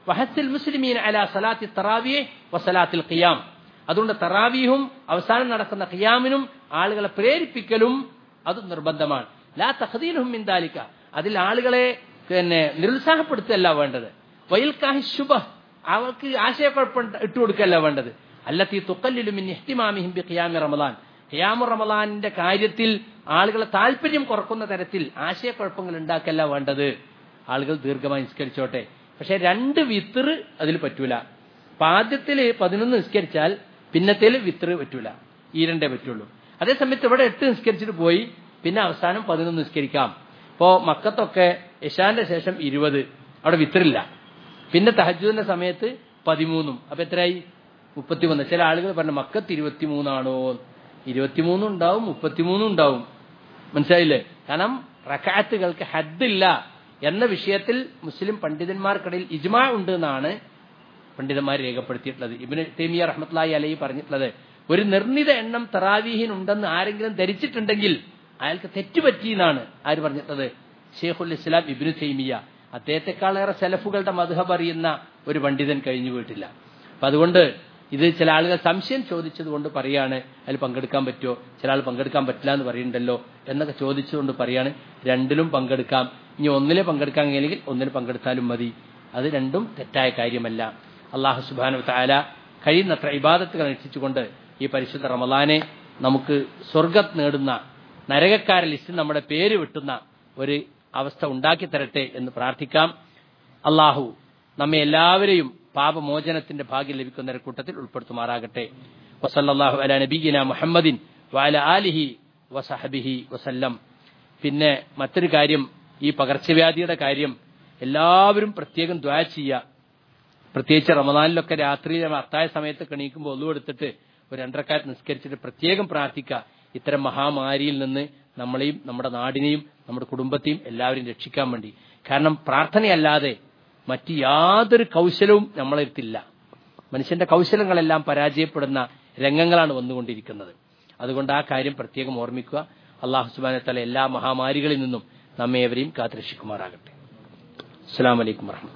വഹസിൽ മുസ്ലിമീൻ അല സലാത്തി തറാവിയെ വസലാത്തിൽ ഖിയാം അതുകൊണ്ട് തറാവിയും അവസാനം നടക്കുന്ന ഖിയാമിനും ആളുകളെ പ്രേരിപ്പിക്കലും അത് നിർബന്ധമാണ് ലാ തഹദീലുഹും മിന്താലിക്ക അതിൽ ആളുകളെ പിന്നെ നിരുത്സാഹപ്പെടുത്തല്ല വേണ്ടത് വയൽക്കാഹി ശുഭ അവർക്ക് ആശയക്കുഴപ്പം ഇട്ടു കൊടുക്കല്ല വേണ്ടത് അല്ലത്തി തുക്കല്ലിലുമിൻ ഇഹ്തിമാമിഹിം ബി ഖിയാമി റമദാൻ ഖിയാമു റമദാനിന്റെ കാര്യത്തിൽ ആളുകളെ താല്പര്യം കുറക്കുന്ന തരത്തിൽ ആശയക്കുഴപ്പങ്ങൾ ഉണ്ടാക്കല്ല വേണ്ടത് ആളുകൾ ദീർഘമായി നിസ്കരിച്ചോട്ടെ പക്ഷെ രണ്ട് വിത്തർ അതിൽ പറ്റൂല അപ്പൊ ആദ്യത്തില് പതിനൊന്ന് നിസ്കരിച്ചാൽ പിന്നത്തേല് വിത്തർ പറ്റൂല ഈ രണ്ടേ പറ്റുള്ളൂ അതേസമയത്ത് ഇവിടെ എട്ട് നിസ്കരിച്ചിട്ട് പോയി പിന്നെ അവസാനം പതിനൊന്ന് നിസ്കരിക്കാം ഇപ്പോ മക്കത്തൊക്കെ ഇഷാന്റെ ശേഷം ഇരുപത് അവിടെ വിത്തറില്ല പിന്നെ തഹജുദിന്റെ സമയത്ത് പതിമൂന്നും അപ്പൊ എത്രയായി മുപ്പത്തിമൂന്ന് ചില ആളുകൾ പറഞ്ഞു മക്കത്ത് ഇരുപത്തിമൂന്നാണോ ഇരുപത്തിമൂന്നും ഉണ്ടാവും മുപ്പത്തിമൂന്നും ഉണ്ടാവും മനസ്സിലായില്ലേ കാരണം റക്കാത്തുകൾക്ക് ഹദ്ദില്ല എന്ന വിഷയത്തിൽ മുസ്ലിം പണ്ഡിതന്മാർക്കിടയിൽ ഇജ്മാ ഉണ്ട് എന്നാണ് പണ്ഡിതന്മാർ രേഖപ്പെടുത്തിയിട്ടുള്ളത് ഇബിന് തേമിയ റഹ്മത്ലായി അലൈ പറഞ്ഞിട്ടുള്ളത് ഒരു നിർണിത എണ്ണം തറാവീഹിനുണ്ടെന്ന് ആരെങ്കിലും ധരിച്ചിട്ടുണ്ടെങ്കിൽ അയാൾക്ക് തെറ്റുപറ്റി എന്നാണ് ആര് പറഞ്ഞിട്ടുള്ളത് ഷെയ്ഖുൽ ഇസ്ലാം ഇബിനു തൈമിയ അദ്ദേഹത്തെക്കാളേറെ സെലഫുകളുടെ മധുഹബ് അറിയുന്ന ഒരു പണ്ഡിതൻ കഴിഞ്ഞു പോയിട്ടില്ല അപ്പൊ അതുകൊണ്ട് ഇത് ചില ആളുകൾ സംശയം ചോദിച്ചത് കൊണ്ട് പറയാണ് അതിൽ പങ്കെടുക്കാൻ പറ്റുമോ ചില ആൾ പങ്കെടുക്കാൻ പറ്റില്ല എന്ന് പറയുന്നുണ്ടല്ലോ എന്നൊക്കെ ചോദിച്ചുകൊണ്ട് പറയാണ് രണ്ടിലും പങ്കെടുക്കാം ഇനി ഒന്നിലെ പങ്കെടുക്കാൻ കഴിയില്ലെങ്കിൽ ഒന്നിൽ പങ്കെടുത്താലും മതി അത് രണ്ടും തെറ്റായ കാര്യമല്ല അള്ളാഹു സുബാനു താല കഴിയുന്നത്ര ഇബാദത്തുകൾ അനുഷ്ഠിച്ചുകൊണ്ട് ഈ പരിശുദ്ധ റമദാനെ നമുക്ക് സ്വർഗത്ത് നേടുന്ന നരകക്കാര ലിസ്റ്റിൽ നമ്മുടെ പേര് വിട്ടുന്ന ഒരു അവസ്ഥ ഉണ്ടാക്കി തരട്ടെ എന്ന് പ്രാർത്ഥിക്കാം അള്ളാഹു നമ്മെ എല്ലാവരെയും പാപമോചനത്തിന്റെ ഭാഗ്യം ലഭിക്കുന്ന ഒരു കൂട്ടത്തിൽ ഉൾപ്പെടുത്തുമാറാകട്ടെ വസല്ലാഹു അല നബീന മുഹമ്മദിൻ വാല ആലിഹി വസഹബിഹി വസല്ലം പിന്നെ മറ്റൊരു കാര്യം ഈ പകർച്ചവ്യാധിയുടെ കാര്യം എല്ലാവരും പ്രത്യേകം ദ്വാ ചെയ്യുക പ്രത്യേകിച്ച് റമദാനിലൊക്കെ രാത്രി അത്തായ സമയത്ത് കണീക്കുമ്പോൾ ഒന്നുകൊടുത്തിട്ട് ഒരു രണ്ടരക്കാലത്ത് നിസ്കരിച്ചിട്ട് പ്രത്യേകം പ്രാർത്ഥിക്കുക ഇത്തരം മഹാമാരിയിൽ നിന്ന് നമ്മളെയും നമ്മുടെ നാടിനെയും നമ്മുടെ കുടുംബത്തെയും എല്ലാവരെയും രക്ഷിക്കാൻ വേണ്ടി കാരണം പ്രാർത്ഥനയല്ലാതെ മറ്റ് യാതൊരു കൗശലവും നമ്മളെടുത്തില്ല മനുഷ്യന്റെ കൗശലങ്ങളെല്ലാം പരാജയപ്പെടുന്ന രംഗങ്ങളാണ് വന്നുകൊണ്ടിരിക്കുന്നത് അതുകൊണ്ട് ആ കാര്യം പ്രത്യേകം ഓർമ്മിക്കുക അള്ളാഹു സുബാനത്തല എല്ലാ മഹാമാരികളിൽ നിന്നും നമ്മെ എവരെയും കാത്തുരക്ഷിക്കുമാറാകട്ടെ അസ്സാം വലൈക്കും വർഹമത്ത്